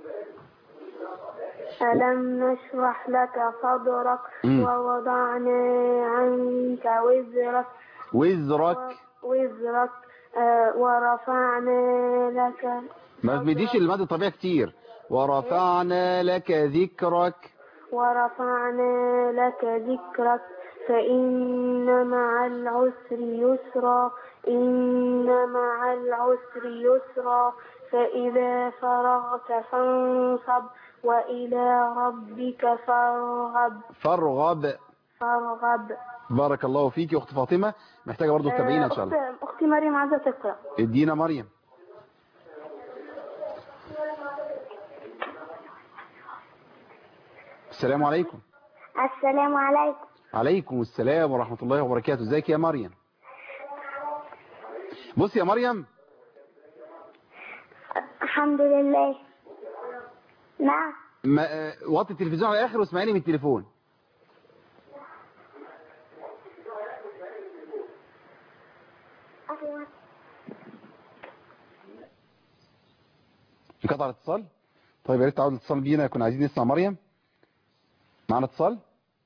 ألم نشرح لك صدرك مم. ووضعنا عنك وزرك وزرك وزرك آه، ورفعنا لك ما تمديش المد الطبيعي كتير ورفعنا لك ذكرك ورفعنا لك ذكرك فإن مع العسر يسرا إن مع العسر يسرا فإذا فرغت فانصب وإلى ربك فارغب فارغب فارغب بارك الله فيك يا اخت فاطمه محتاجه برضو تتابعينا ان شاء الله أخت- أختي مريم عايزة تقرأ ادينا مريم السلام عليكم السلام عليكم عليكم السلام ورحمة الله وبركاته ازيك يا مريم بص يا مريم الحمد لله نعم ما آه، وطي التلفزيون على الاخر واسمعيني من التليفون انقطع الاتصال طيب يا ريت تعود الاتصال بينا كنا عايزين نسمع مريم معانا اتصال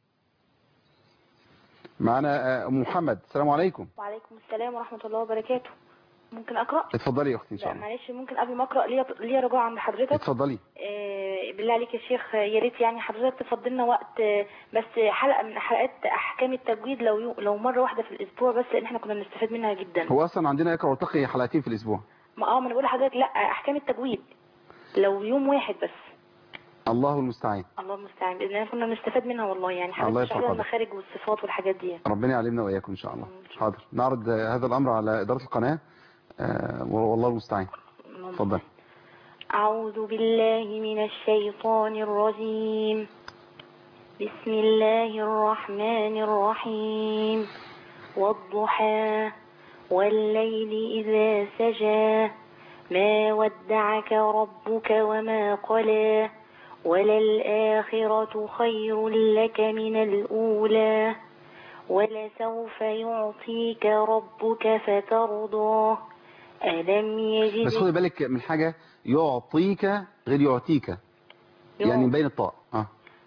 معانا آه، ام محمد السلام عليكم وعليكم السلام ورحمة الله وبركاته ممكن أقرأ؟ اتفضلي يا اختي ان شاء لا الله معلش ممكن قبل ما أقرأ ليا ليا رجوع عند حضرتك اتفضلي آه، بالله عليك يا شيخ آه، يا ريت يعني حضرتك تفضلنا وقت آه، بس حلقة من حلقات أحكام التجويد لو يو- لو مرة واحدة في الأسبوع بس لأن احنا كنا بنستفاد منها جدا هو اصلا عندنا يقرا وارتقي حلقتين في الاسبوع ما اه ما أنا بقول لحضرتك لا أحكام التجويد لو يوم واحد بس الله المستعان الله المستعان بإذن الله كنا بنستفاد منها والله يعني الله حضرتك يرفع شرح قدرك. المخارج والصفات والحاجات دي ربنا يعلمنا واياكم ان شاء الله حاضر نعرض آه، هذا الامر على اداره القناه آه، والله المستعان اتفضل أعوذ بالله من الشيطان الرجيم بسم الله الرحمن الرحيم والضحى والليل إذا سجى ما ودعك ربك وما قلى وللآخرة خير لك من الأولى ولسوف يعطيك ربك فترضى ألم يجدك بس خدي بالك من حاجه يعطيك غير يعطيك يعني من بين الطاء اه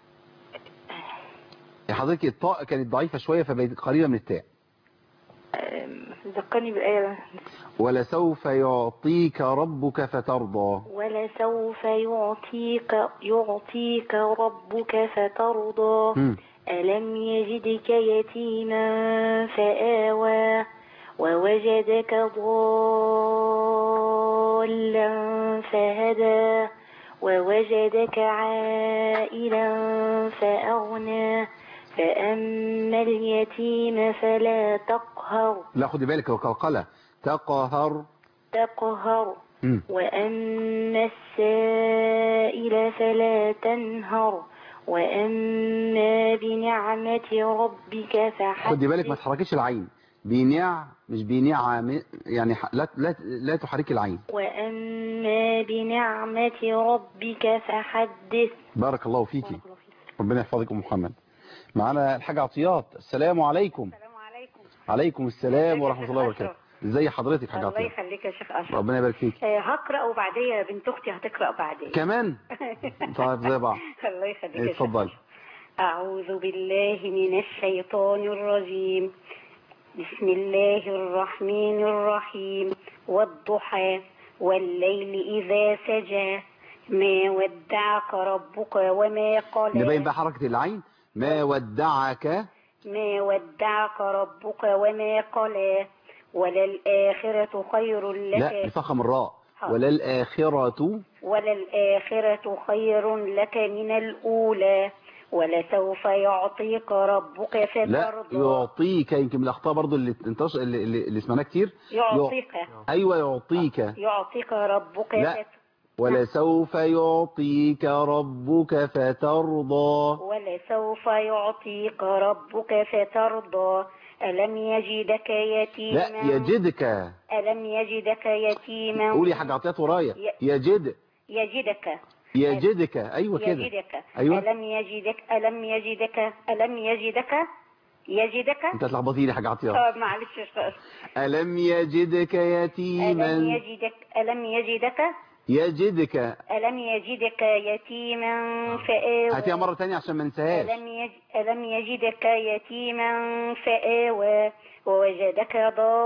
يا حضرتك الطاء كانت ضعيفه شويه فبقت قريبه من التاء ذكرني بالآية ولسوف يعطيك ربك فترضى ولسوف يعطيك يعطيك ربك فترضى مم. ألم يجدك يتيما فآوى ووجدك ضالا فهدى ووجدك عائلا فأغنى فأما اليتيم فلا تقهر لا خدي بالك وقلقله تقهر تقهر مم. وأما السائل فلا تنهر وأما بنعمة ربك فحدث خدي بالك ما تحركيش العين بينع مش بينعم يعني ح- لا لا لا تحركي العين وأما بنعمة ربك فحدث بارك الله فيكي ربنا يحفظك ام محمد معانا الحاج عطيات السلام عليكم السلام عليكم عليكم السلام ورحمه الله وبركاته ازي حضرتك حاج الله عطيات يخليك يا شيخ اشرف ربنا يبارك فيك آه، هقرا وبعدين بنت اختي هتقرا بعدين كمان طيب زي بعض الله يخليك يا شيخ اتفضلي أعوذ بالله من الشيطان الرجيم بسم الله الرحمن الرحيم والضحى والليل إذا سجى ما ودعك ربك وما قلى نبين بقى حركة العين ما ودعك ما ودعك ربك وما قلى وللآخرة خير لك لا بفخم الراء حاضر. وللآخرة وللآخرة خير لك من الأولى ولسوف يعطيك ربك لا فترضى يعطيك يمكن من الأخطاء برضو اللي انتش اللي, اللي اللي سمعناها كتير يعطيك يع- أيوة يعطيك يعطيك ربك لا. فت... ولسوف يعطيك ربك فترضى ولسوف يعطيك ربك فترضى ألم يجدك يتيما لا يجدك ألم يجدك يتيما قولي يا حاج عطيات ورايا ي- يجد يجدك يجدك أيوة كده يجدك أيوة. ألم يجدك ألم يجدك ألم يجدك يجدك انت هتلخبطيني يا حاج عطيات آه، معلش يا أستاذ. ألم يجدك ألم يتيما يجدك ألم يجدك يجدك ألم يجدك يتيما فآوى هاتيها مرة تانية عشان ما ننساهاش ألم, يج... ألم يجدك يتيما فآوى ووجدك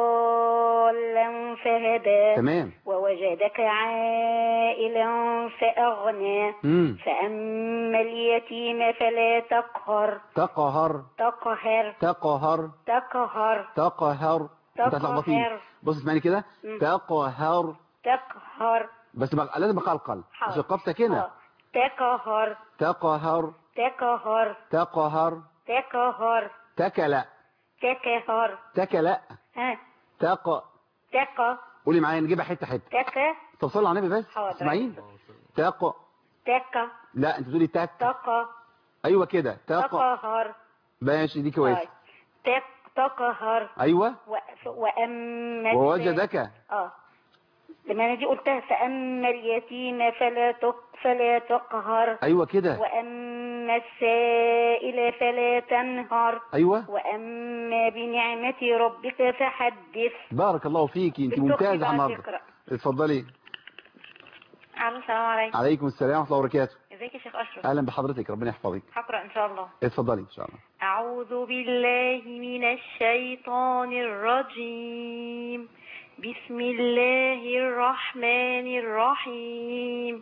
ضالا فهدى تمام ووجدك عائلا فأغنى مم. فأما اليتيم فلا تقهر تقهر تقهر تقهر تقهر تقهر انت هتلخبطيني تقهر بص اسمعني كده مم. تقهر تقهر بس بق... لازم اقلقل حاضر. عشان القاف ساكنه آه. تقهر تقهر تقهر تقهر تقهر تكلا تقهر تكلا ها تق تق قولي معايا نجيبها حته حته تك طب صلي على النبي بس حاضر. اسمعين تق تك لا انت بتقولي تك تق ايوه كده تق تقهر ماشي دي كويس طيب. تك تقهر ايوه و- وأما ووجدك اه لما انا دي قلتها فأما اليتيم فلا تق فلا تقهر ايوه كده وأما السائل فلا تنهر ايوه وأما بنعمة ربك فحدث بارك الله فيكي انت بالتوفيق ممتازه بقى النهارده تقرأ. اتفضلي الو السلام عليكم عليكم السلام ورحمه الله وبركاته ازيك يا شيخ اشرف اهلا بحضرتك ربنا يحفظك هقرا ان شاء الله اتفضلي ان شاء الله أعوذ بالله من الشيطان الرجيم بسم الله الرحمن الرحيم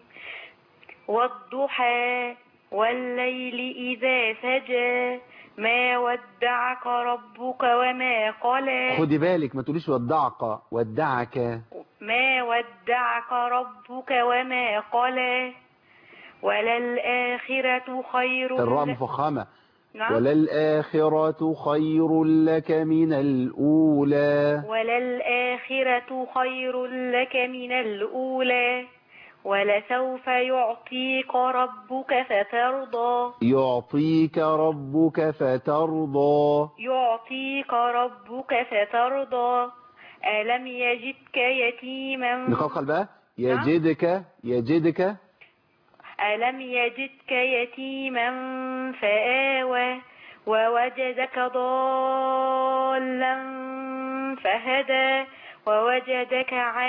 والضحى والليل إذا سجى ما ودعك ربك وما قلى خدي بالك ما تقوليش ودعك ودعك ما ودعك ربك وما قلى وللآخرة خير الراء لك مفخمه نعم وللآخرة خير لك من الأولى وللآخرة خير لك من الأولى ولسوف يعطيك ربك فترضى يعطيك ربك فترضى يعطيك ربك فترضى ألم يجدك يتيما نقلقل بقى يجدك يجدك ألم يجدك يتيما فآوى ووجدك ضالا فهدى ووجدك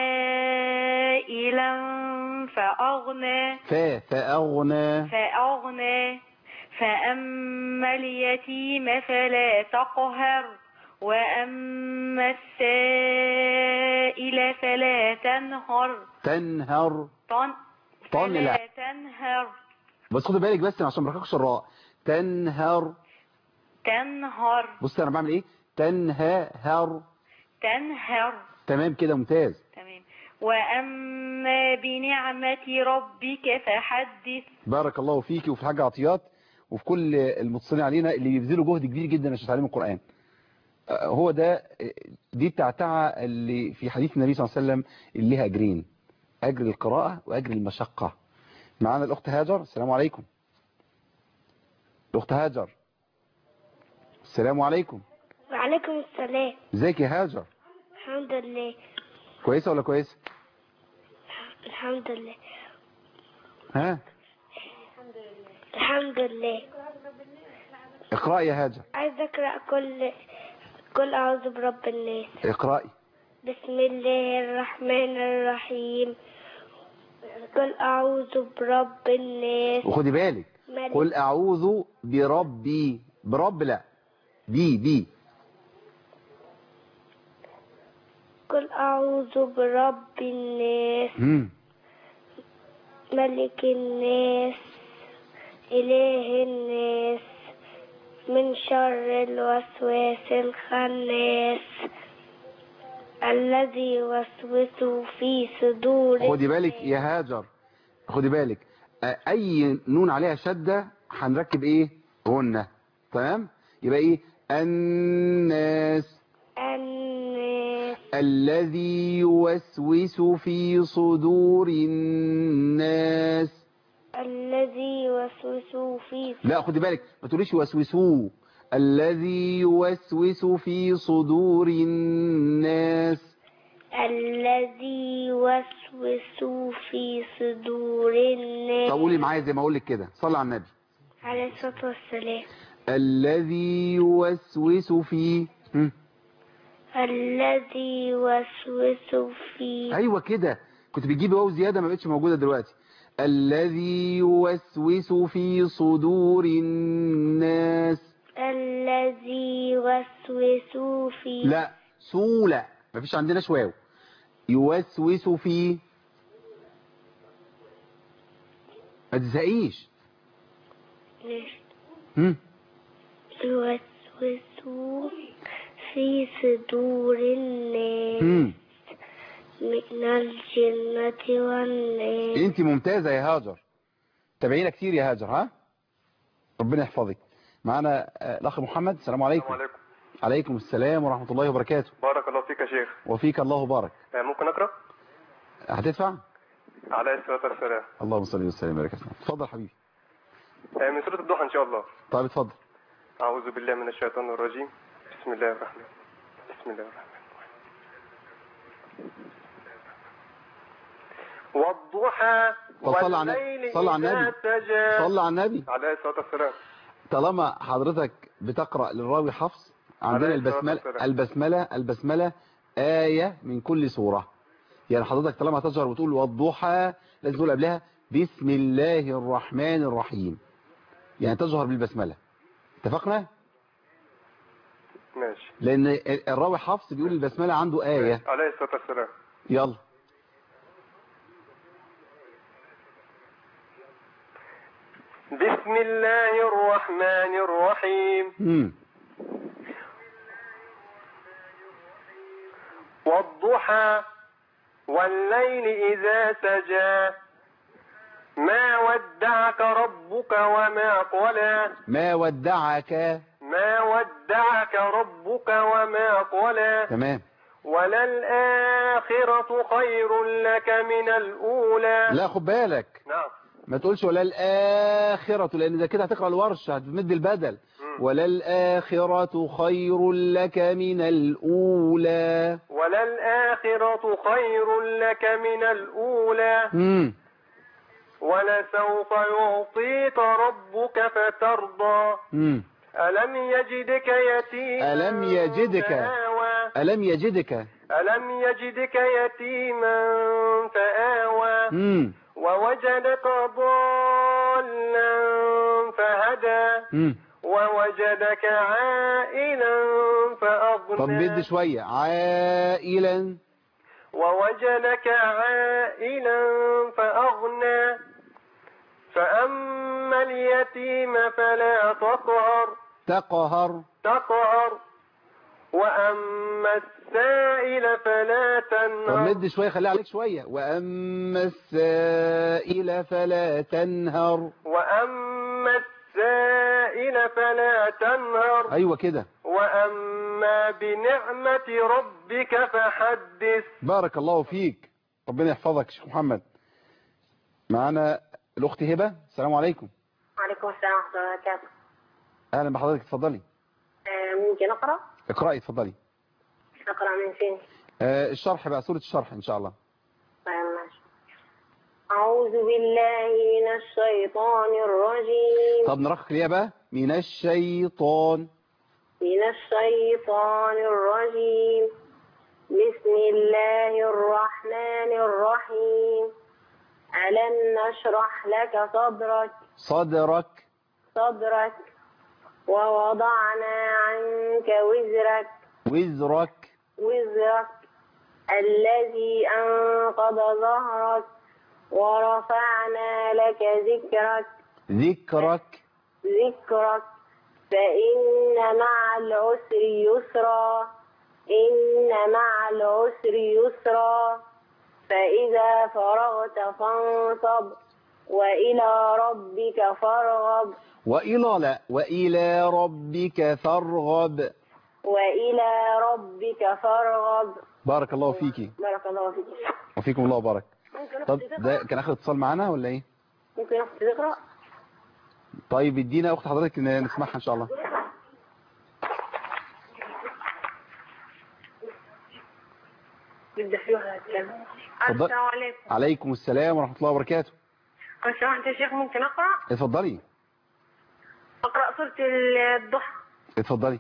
عائلا فأغنى فا فأغنى فأغنى فأما اليتيم فلا تقهر وأما السائل فلا تنهر تنهر طن طن لا فلا تنهر بس خدي بالك بس عشان ما رككش الراء تنهر تنهر بص انا بعمل ايه تنهر تنهر تمام كده ممتاز تمام وأما بنعمة ربك فحدث بارك الله فيكي وفي الحاج عطيات وفي كل المتصلين علينا اللي بيبذلوا جهد كبير جدا عشان تعليم القرآن آه، هو ده آه، دي التعتعة اللي في حديث النبي صلى الله عليه وسلم اللي لها أجرين أجر القراءة وأجر المشقة معانا الأخت هاجر السلام عليكم الأخت هاجر السلام عليكم وعليكم السلام ازيك يا هاجر الحمد لله كويسة ولا كويسة الحمد لله ها الحمد لله اقرأي يا هاجر عايز اقرا كل كل اعوذ برب الناس اقرأي بسم الله الرحمن الرحيم قل اعوذ برب الناس وخدي بالك ملك قل أعوذ بربي برب لا بي بي قل أعوذ برب الناس مم. ملك الناس إله الناس من شر الوسواس الخناس الذي يوسوس في صدور خدي بالك يا هاجر خدي بالك آه، أي نون عليها شدة هنركب إيه غنة تمام يبقى إيه الناس الناس الذي يوسوس في صدور الناس الذي يوسوس في لا خدي بالك ما تقوليش يوسوسوا الذي يوسوس في صدور الناس الذي يوسوس في صدور الناس طب قولي معايا زي ما اقول لك كده صلي على النبي عليه الصلاة والسلام الذي يوسوس في هم. الذي يوسوس في ايوه كده كنت بتجيبي واو زياده ما بقتش موجوده دلوقتي الذي يوسوس في صدور الناس الذي يوسوس في لا سولا مفيش عندنا واو يوسوس في ما تزهقيش هم. يوسوس في صدور الناس هم. من الجنة والناس انت ممتازة يا هاجر تابعينا كتير يا هاجر ها ربنا يحفظك معانا آه، الاخ محمد السلام عليكم السلام عليكم عليكم السلام ورحمة الله وبركاته بارك الله فيك يا شيخ وفيك الله بارك آه، ممكن أقرأ هتدفع عليه الصلاة والسلام اللهم صل وسلم وبارك عليه. اتفضل حبيبي آه، من سورة الضحى إن شاء الله طيب اتفضل أعوذ بالله من الشيطان الرجيم بسم الله الرحمن بسم الله الرحمن والضحى طب صلى على والليل النبي صلى على إذا النبي سجى صلى على النبي عليه الصلاة والسلام طالما حضرتك بتقرأ للراوي حفص عندنا عليه الصلاة البسملة والسلام. البسملة البسملة آية من كل سورة يعني حضرتك طالما تجهر وتقول والضحى لازم تقول قبلها بسم الله الرحمن الرحيم يعني تجهر بالبسملة اتفقنا ماشي لأن الراوي حفص بيقول البسملة عنده آية عليه الصلاة والسلام يلا بسم الله الرحمن الرحيم مم. والضحى والليل إذا سجى ما ودعك ربك وما قلى ما ودعك ما ودعك ربك وما قلى تمام وللآخرة خير لك من الأولى لا خد بالك نعم ما تقولش ولا الآخرة لأن ده كده هتقرأ الورش هتمد البدل ولا الآخرة خير لك من الأولى وللآخرة خير لك من الأولى مم. ولسوف يعطيك ربك فترضى مم. ألم يجدك يتيما ألم يجدك فآوى ألم يجدك ألم يجدك يتيما فآوى مم. ووجدك ضالا فهدى مم. ووجدك عائلا طب فأغنى مد شوية عائلا ووجدك عائلا فأغنى فأما اليتيم فلا تقهر تقهر تقهر وأما السائل فلا طب تنهر مد شوية خليها عليك شوية وأما السائل فلا تنهر وأما السائل فلا تنهر أيوة كده وأما بنعمة ربك فحدث بارك الله فيك ربنا يحفظك شيخ محمد معانا الأخت هبة السلام عليكم وعليكم السلام ورحمة الله وبركاته أهلا بحضرتك اتفضلي آه، ممكن أقرأ؟ اقرأي اتفضلي أقرأ من فين؟ آه الشرح بقى سورة الشرح إن شاء الله طيب ماشي أعوذ بالله من الشيطان الرجيم طب نرخ ليها بقى من الشيطان من الشيطان الرجيم بسم الله الرحمن الرحيم ألم نشرح لك صدرك صدرك صدرك ووضعنا عنك وزرك وزرك وزرك الذي أنقض ظهرك ورفعنا لك ذكرك ذكرك ذكرك فإن مع العسر يسرا إن مع العسر يسرا فإذا فرغت فانصب وإلى ربك فارغب وإلى لا وإلى ربك فارغب وإلى ربك فارغب بارك الله فيكي بارك الله فيك وفيكم الله بارك ممكن طب أختي ده تقرأ كان آخر اتصال معانا ولا إيه ممكن أختي تقرأ طيب ادينا أخت حضرتك ن- نسمعها إن شاء الله بدي فيها الكلام اتفضل. السلام عليكم عليكم السلام ورحمة الله وبركاته لو سمحت يا شيخ ممكن أقرأ اتفضلي أقرأ سورة الضحى اتفضلي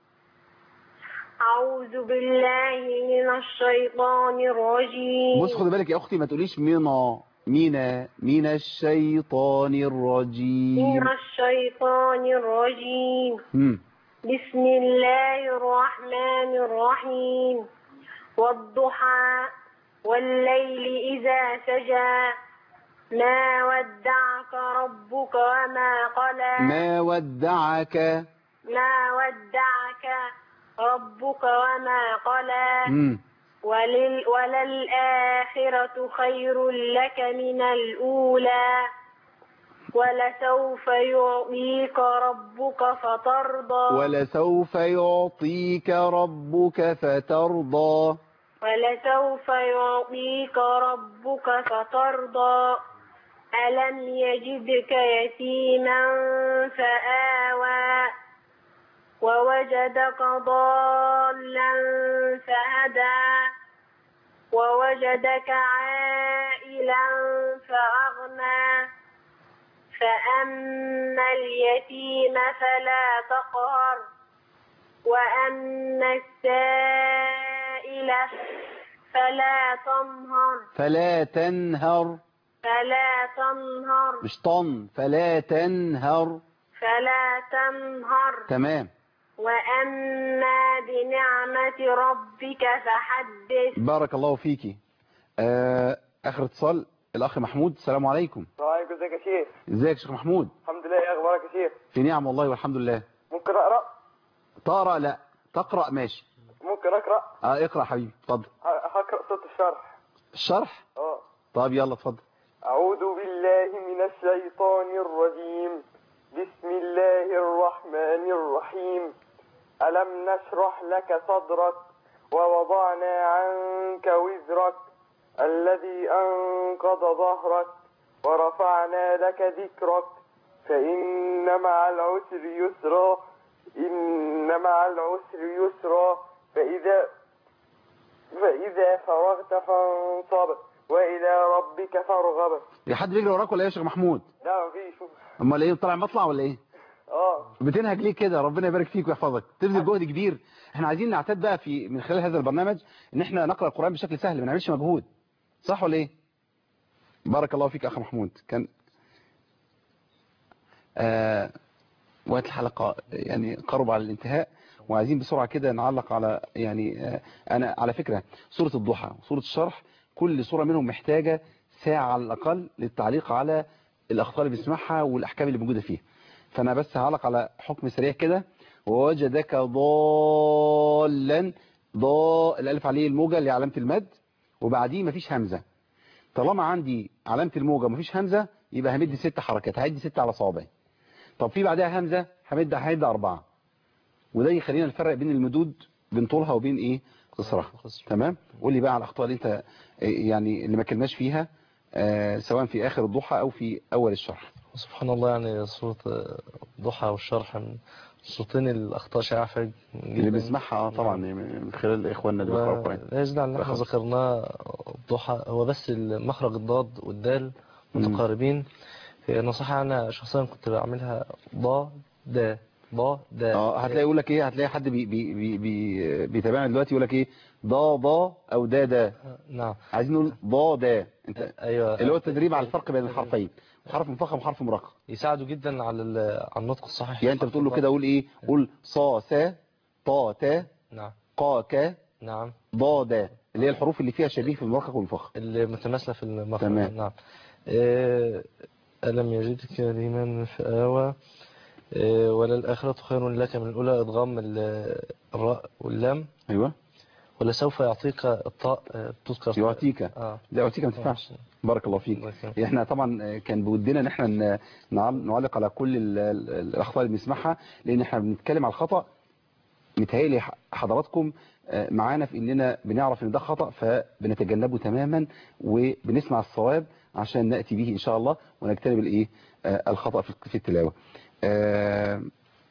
أعوذ بالله من الشيطان الرجيم بص خدي بالك يا أختي ما تقوليش مينا مينا من الشيطان الرجيم من الشيطان الرجيم مم. بسم الله الرحمن الرحيم والضحى والليل إذا سجى ما ودعك ربك وما قلى ما ودعك ما ودعك ربك وما قلى مم. ولل وللآخرة خير لك من الأولى ولسوف يعطيك ربك فترضى ولسوف يعطيك ربك فترضى ولسوف يعطيك ربك فترضى ألم يجدك يتيما فآوى ووجدك ضالا فهدى ووجدك عائلا فأغنى فأما اليتيم فلا تقهر وأما السائل فلا تنهر فلا تنهر فلا تنهر مش طن فلا تنهر فلا تنهر تمام وأما بنعمة ربك فحدث بارك الله فيكي آه آخر اتصال الأخ محمود السلام عليكم السلام عليكم ازيك يا شيخ ازيك يا شيخ محمود الحمد لله ايه اخبارك يا شيخ في نعم والله والحمد لله ممكن اقرا تقرأ لا تقرأ ماشي ممكن اقرا اه اقرأ حبيبي اتفضل ه- هقرا صوت الشرح الشرح اه طب يلا اتفضل أعوذ بالله من الشيطان الرجيم بسم الله الرحمن الرحيم ألم نشرح لك صدرك ووضعنا عنك وزرك الذي أنقض ظهرك ورفعنا لك ذكرك فإن مع العسر يسرا إن مع العسر يسرا فإذا فإذا فرغت فانصب وإلى ربك فارغب يا حد بيجري وراك ولا ايه يا شيخ محمود لا مفيش امال ايه طالع مطلع ولا ايه اه بتنهج ليه كده ربنا يبارك فيك ويحفظك تبذل جهد كبير احنا عايزين نعتاد بقى في من خلال هذا البرنامج ان احنا نقرا القران بشكل سهل ما نعملش مجهود صح ولا ايه بارك الله فيك اخ محمود كان آه وقت الحلقه يعني قرب على الانتهاء وعايزين بسرعه كده نعلق على يعني آه انا على فكره سوره الضحى وسوره الشرح كل سوره منهم محتاجه ساعه على الاقل للتعليق على الاخطاء اللي بنسمعها والاحكام اللي موجوده فيها فانا بس هعلق على حكم سريع كده ووجدك ضالا ضا الالف عليه الموجه اللي هي علامه المد وبعديه مفيش همزه طالما عندي علامه الموجه مفيش همزه يبقى همد ست حركات هعد ست على صوابعي طب في بعدها همزه همد همد اربعه وده يخلينا نفرق بين المدود بين طولها وبين ايه قصرها تمام قول لي بقى على الاخطاء اللي انت يعني اللي ما كلناش فيها آه سواء في اخر الضحى او في اول الشرح سبحان الله يعني صوت ضحى والشرح من صوتين الأخطاء شائعة فيها اللي بنسمعها اه طبعا من خلال اخواننا اللي بيقراوا القران لا يزدع اللي احنا ذكرناه الضحى هو بس مخرج الضاد والدال متقاربين هي نصيحة أنا شخصيا كنت بعملها ضا دا ضا دا اه هتلاقي يقول لك ايه هتلاقي حد بي بي بي بي بيتابعنا دلوقتي يقول لك ايه ضا ضا او دا دا نعم عايزين نقول ضا دا انت ايوه اللي هو التدريب على الفرق بين الحرفين حرف مفخم وحرف مرقق يساعدوا جدا على ال- على النطق الصحيح يعني انت بتقول له كده قول ايه قول صا سا طا تا نعم قا كا نعم ضا دا اللي هي الحروف اللي فيها شبيه في المرقق والمفخم اللي متماثله في المخرج تمام. نعم آه، ألم يجدك ريما فآوى آه، ولا الآخرة خير لك من الأولى إضغام ال- الراء واللام ايوه ولا سوف يعطيك الطاء آه، تذكر يعطيك اه لا يعطيك ما تنفعش بارك الله فيك احنا طبعا كان بودنا ان احنا ن- نعل- نعلق على كل ال- ال- الاخطاء اللي بنسمعها لان احنا بنتكلم على الخطا متهيألي ح- حضراتكم آه، معانا في اننا بنعرف ان ده خطا فبنتجنبه تماما وبنسمع الصواب عشان ناتي به ان شاء الله ونجتنب الايه آه، الخطا في في التلاوه آه،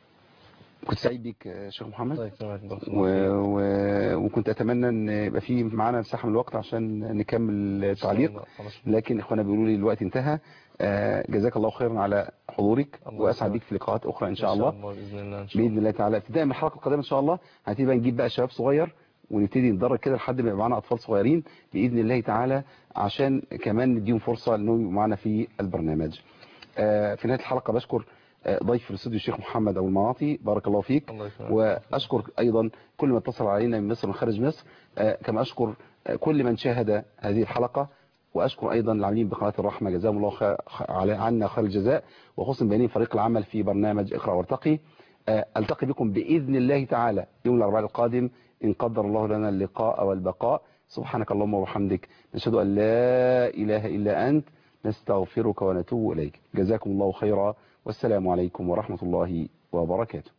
كنت سعيد بيك يا شيخ محمد الله يكرمك بارك و... الله و... وكنت اتمنى ان يبقى في معانا مساحه من الوقت عشان نكمل التعليق لكن اخوانا بيقولوا لي الوقت انتهى آه، جزاك الله خيرا على حضورك الله واسعد يسلمك. بك في لقاءات اخرى ان شاء الله بإذن الله إن شاء باذن الله تعالى ابتداء من الحلقه القادمه ان شاء الله هتبقى نجيب بقى شباب صغير ونبتدي ندرج كده لحد ما يبقى معانا اطفال صغيرين باذن الله تعالى عشان كمان نديهم فرصه انهم يبقوا معانا في البرنامج آه، في نهايه الحلقه بشكر آه، ضيف في الاستوديو الشيخ محمد ابو المعاطي بارك الله فيك الله يكرمك. واشكر ايضا كل من اتصل علينا من مصر ومن خارج مصر آه، كما اشكر آه، كل من شاهد هذه الحلقه واشكر ايضا العاملين بقناه الرحمه جزاهم الله خير على عنا خير الجزاء وخصوصا بينين فريق العمل في برنامج اقرا وارتقي آه، التقي بكم باذن الله تعالى يوم الاربعاء القادم ان قدر الله لنا اللقاء والبقاء سبحانك اللهم وبحمدك نشهد ان لا اله الا انت نستغفرك ونتوب اليك جزاكم الله خيرا والسلام عليكم ورحمه الله وبركاته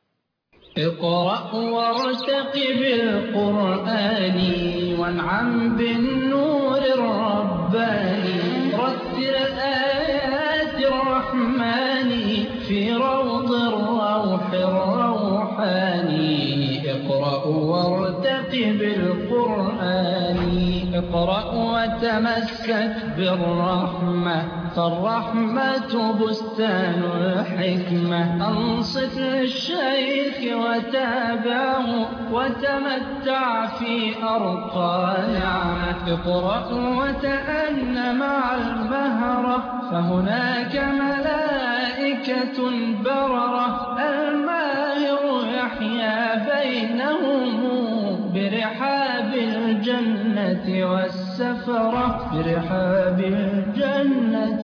اقرأ وارتقب القرآن وانعم بالنور الرباني رتل آيات الرحمن في روض الروح الروحاني اقرأ وارتقب القرآن اقرأ وتمسك بالرحمة فالرحمة بستان الحكمة أنصت للشيخ وتابعه وتمتع في أرقى نعمة اقرأ وتأن مع المهرة فهناك ملائكة بررة الماهر يحيا بينهم برحاب الجنة والسفرة برحاب الجنة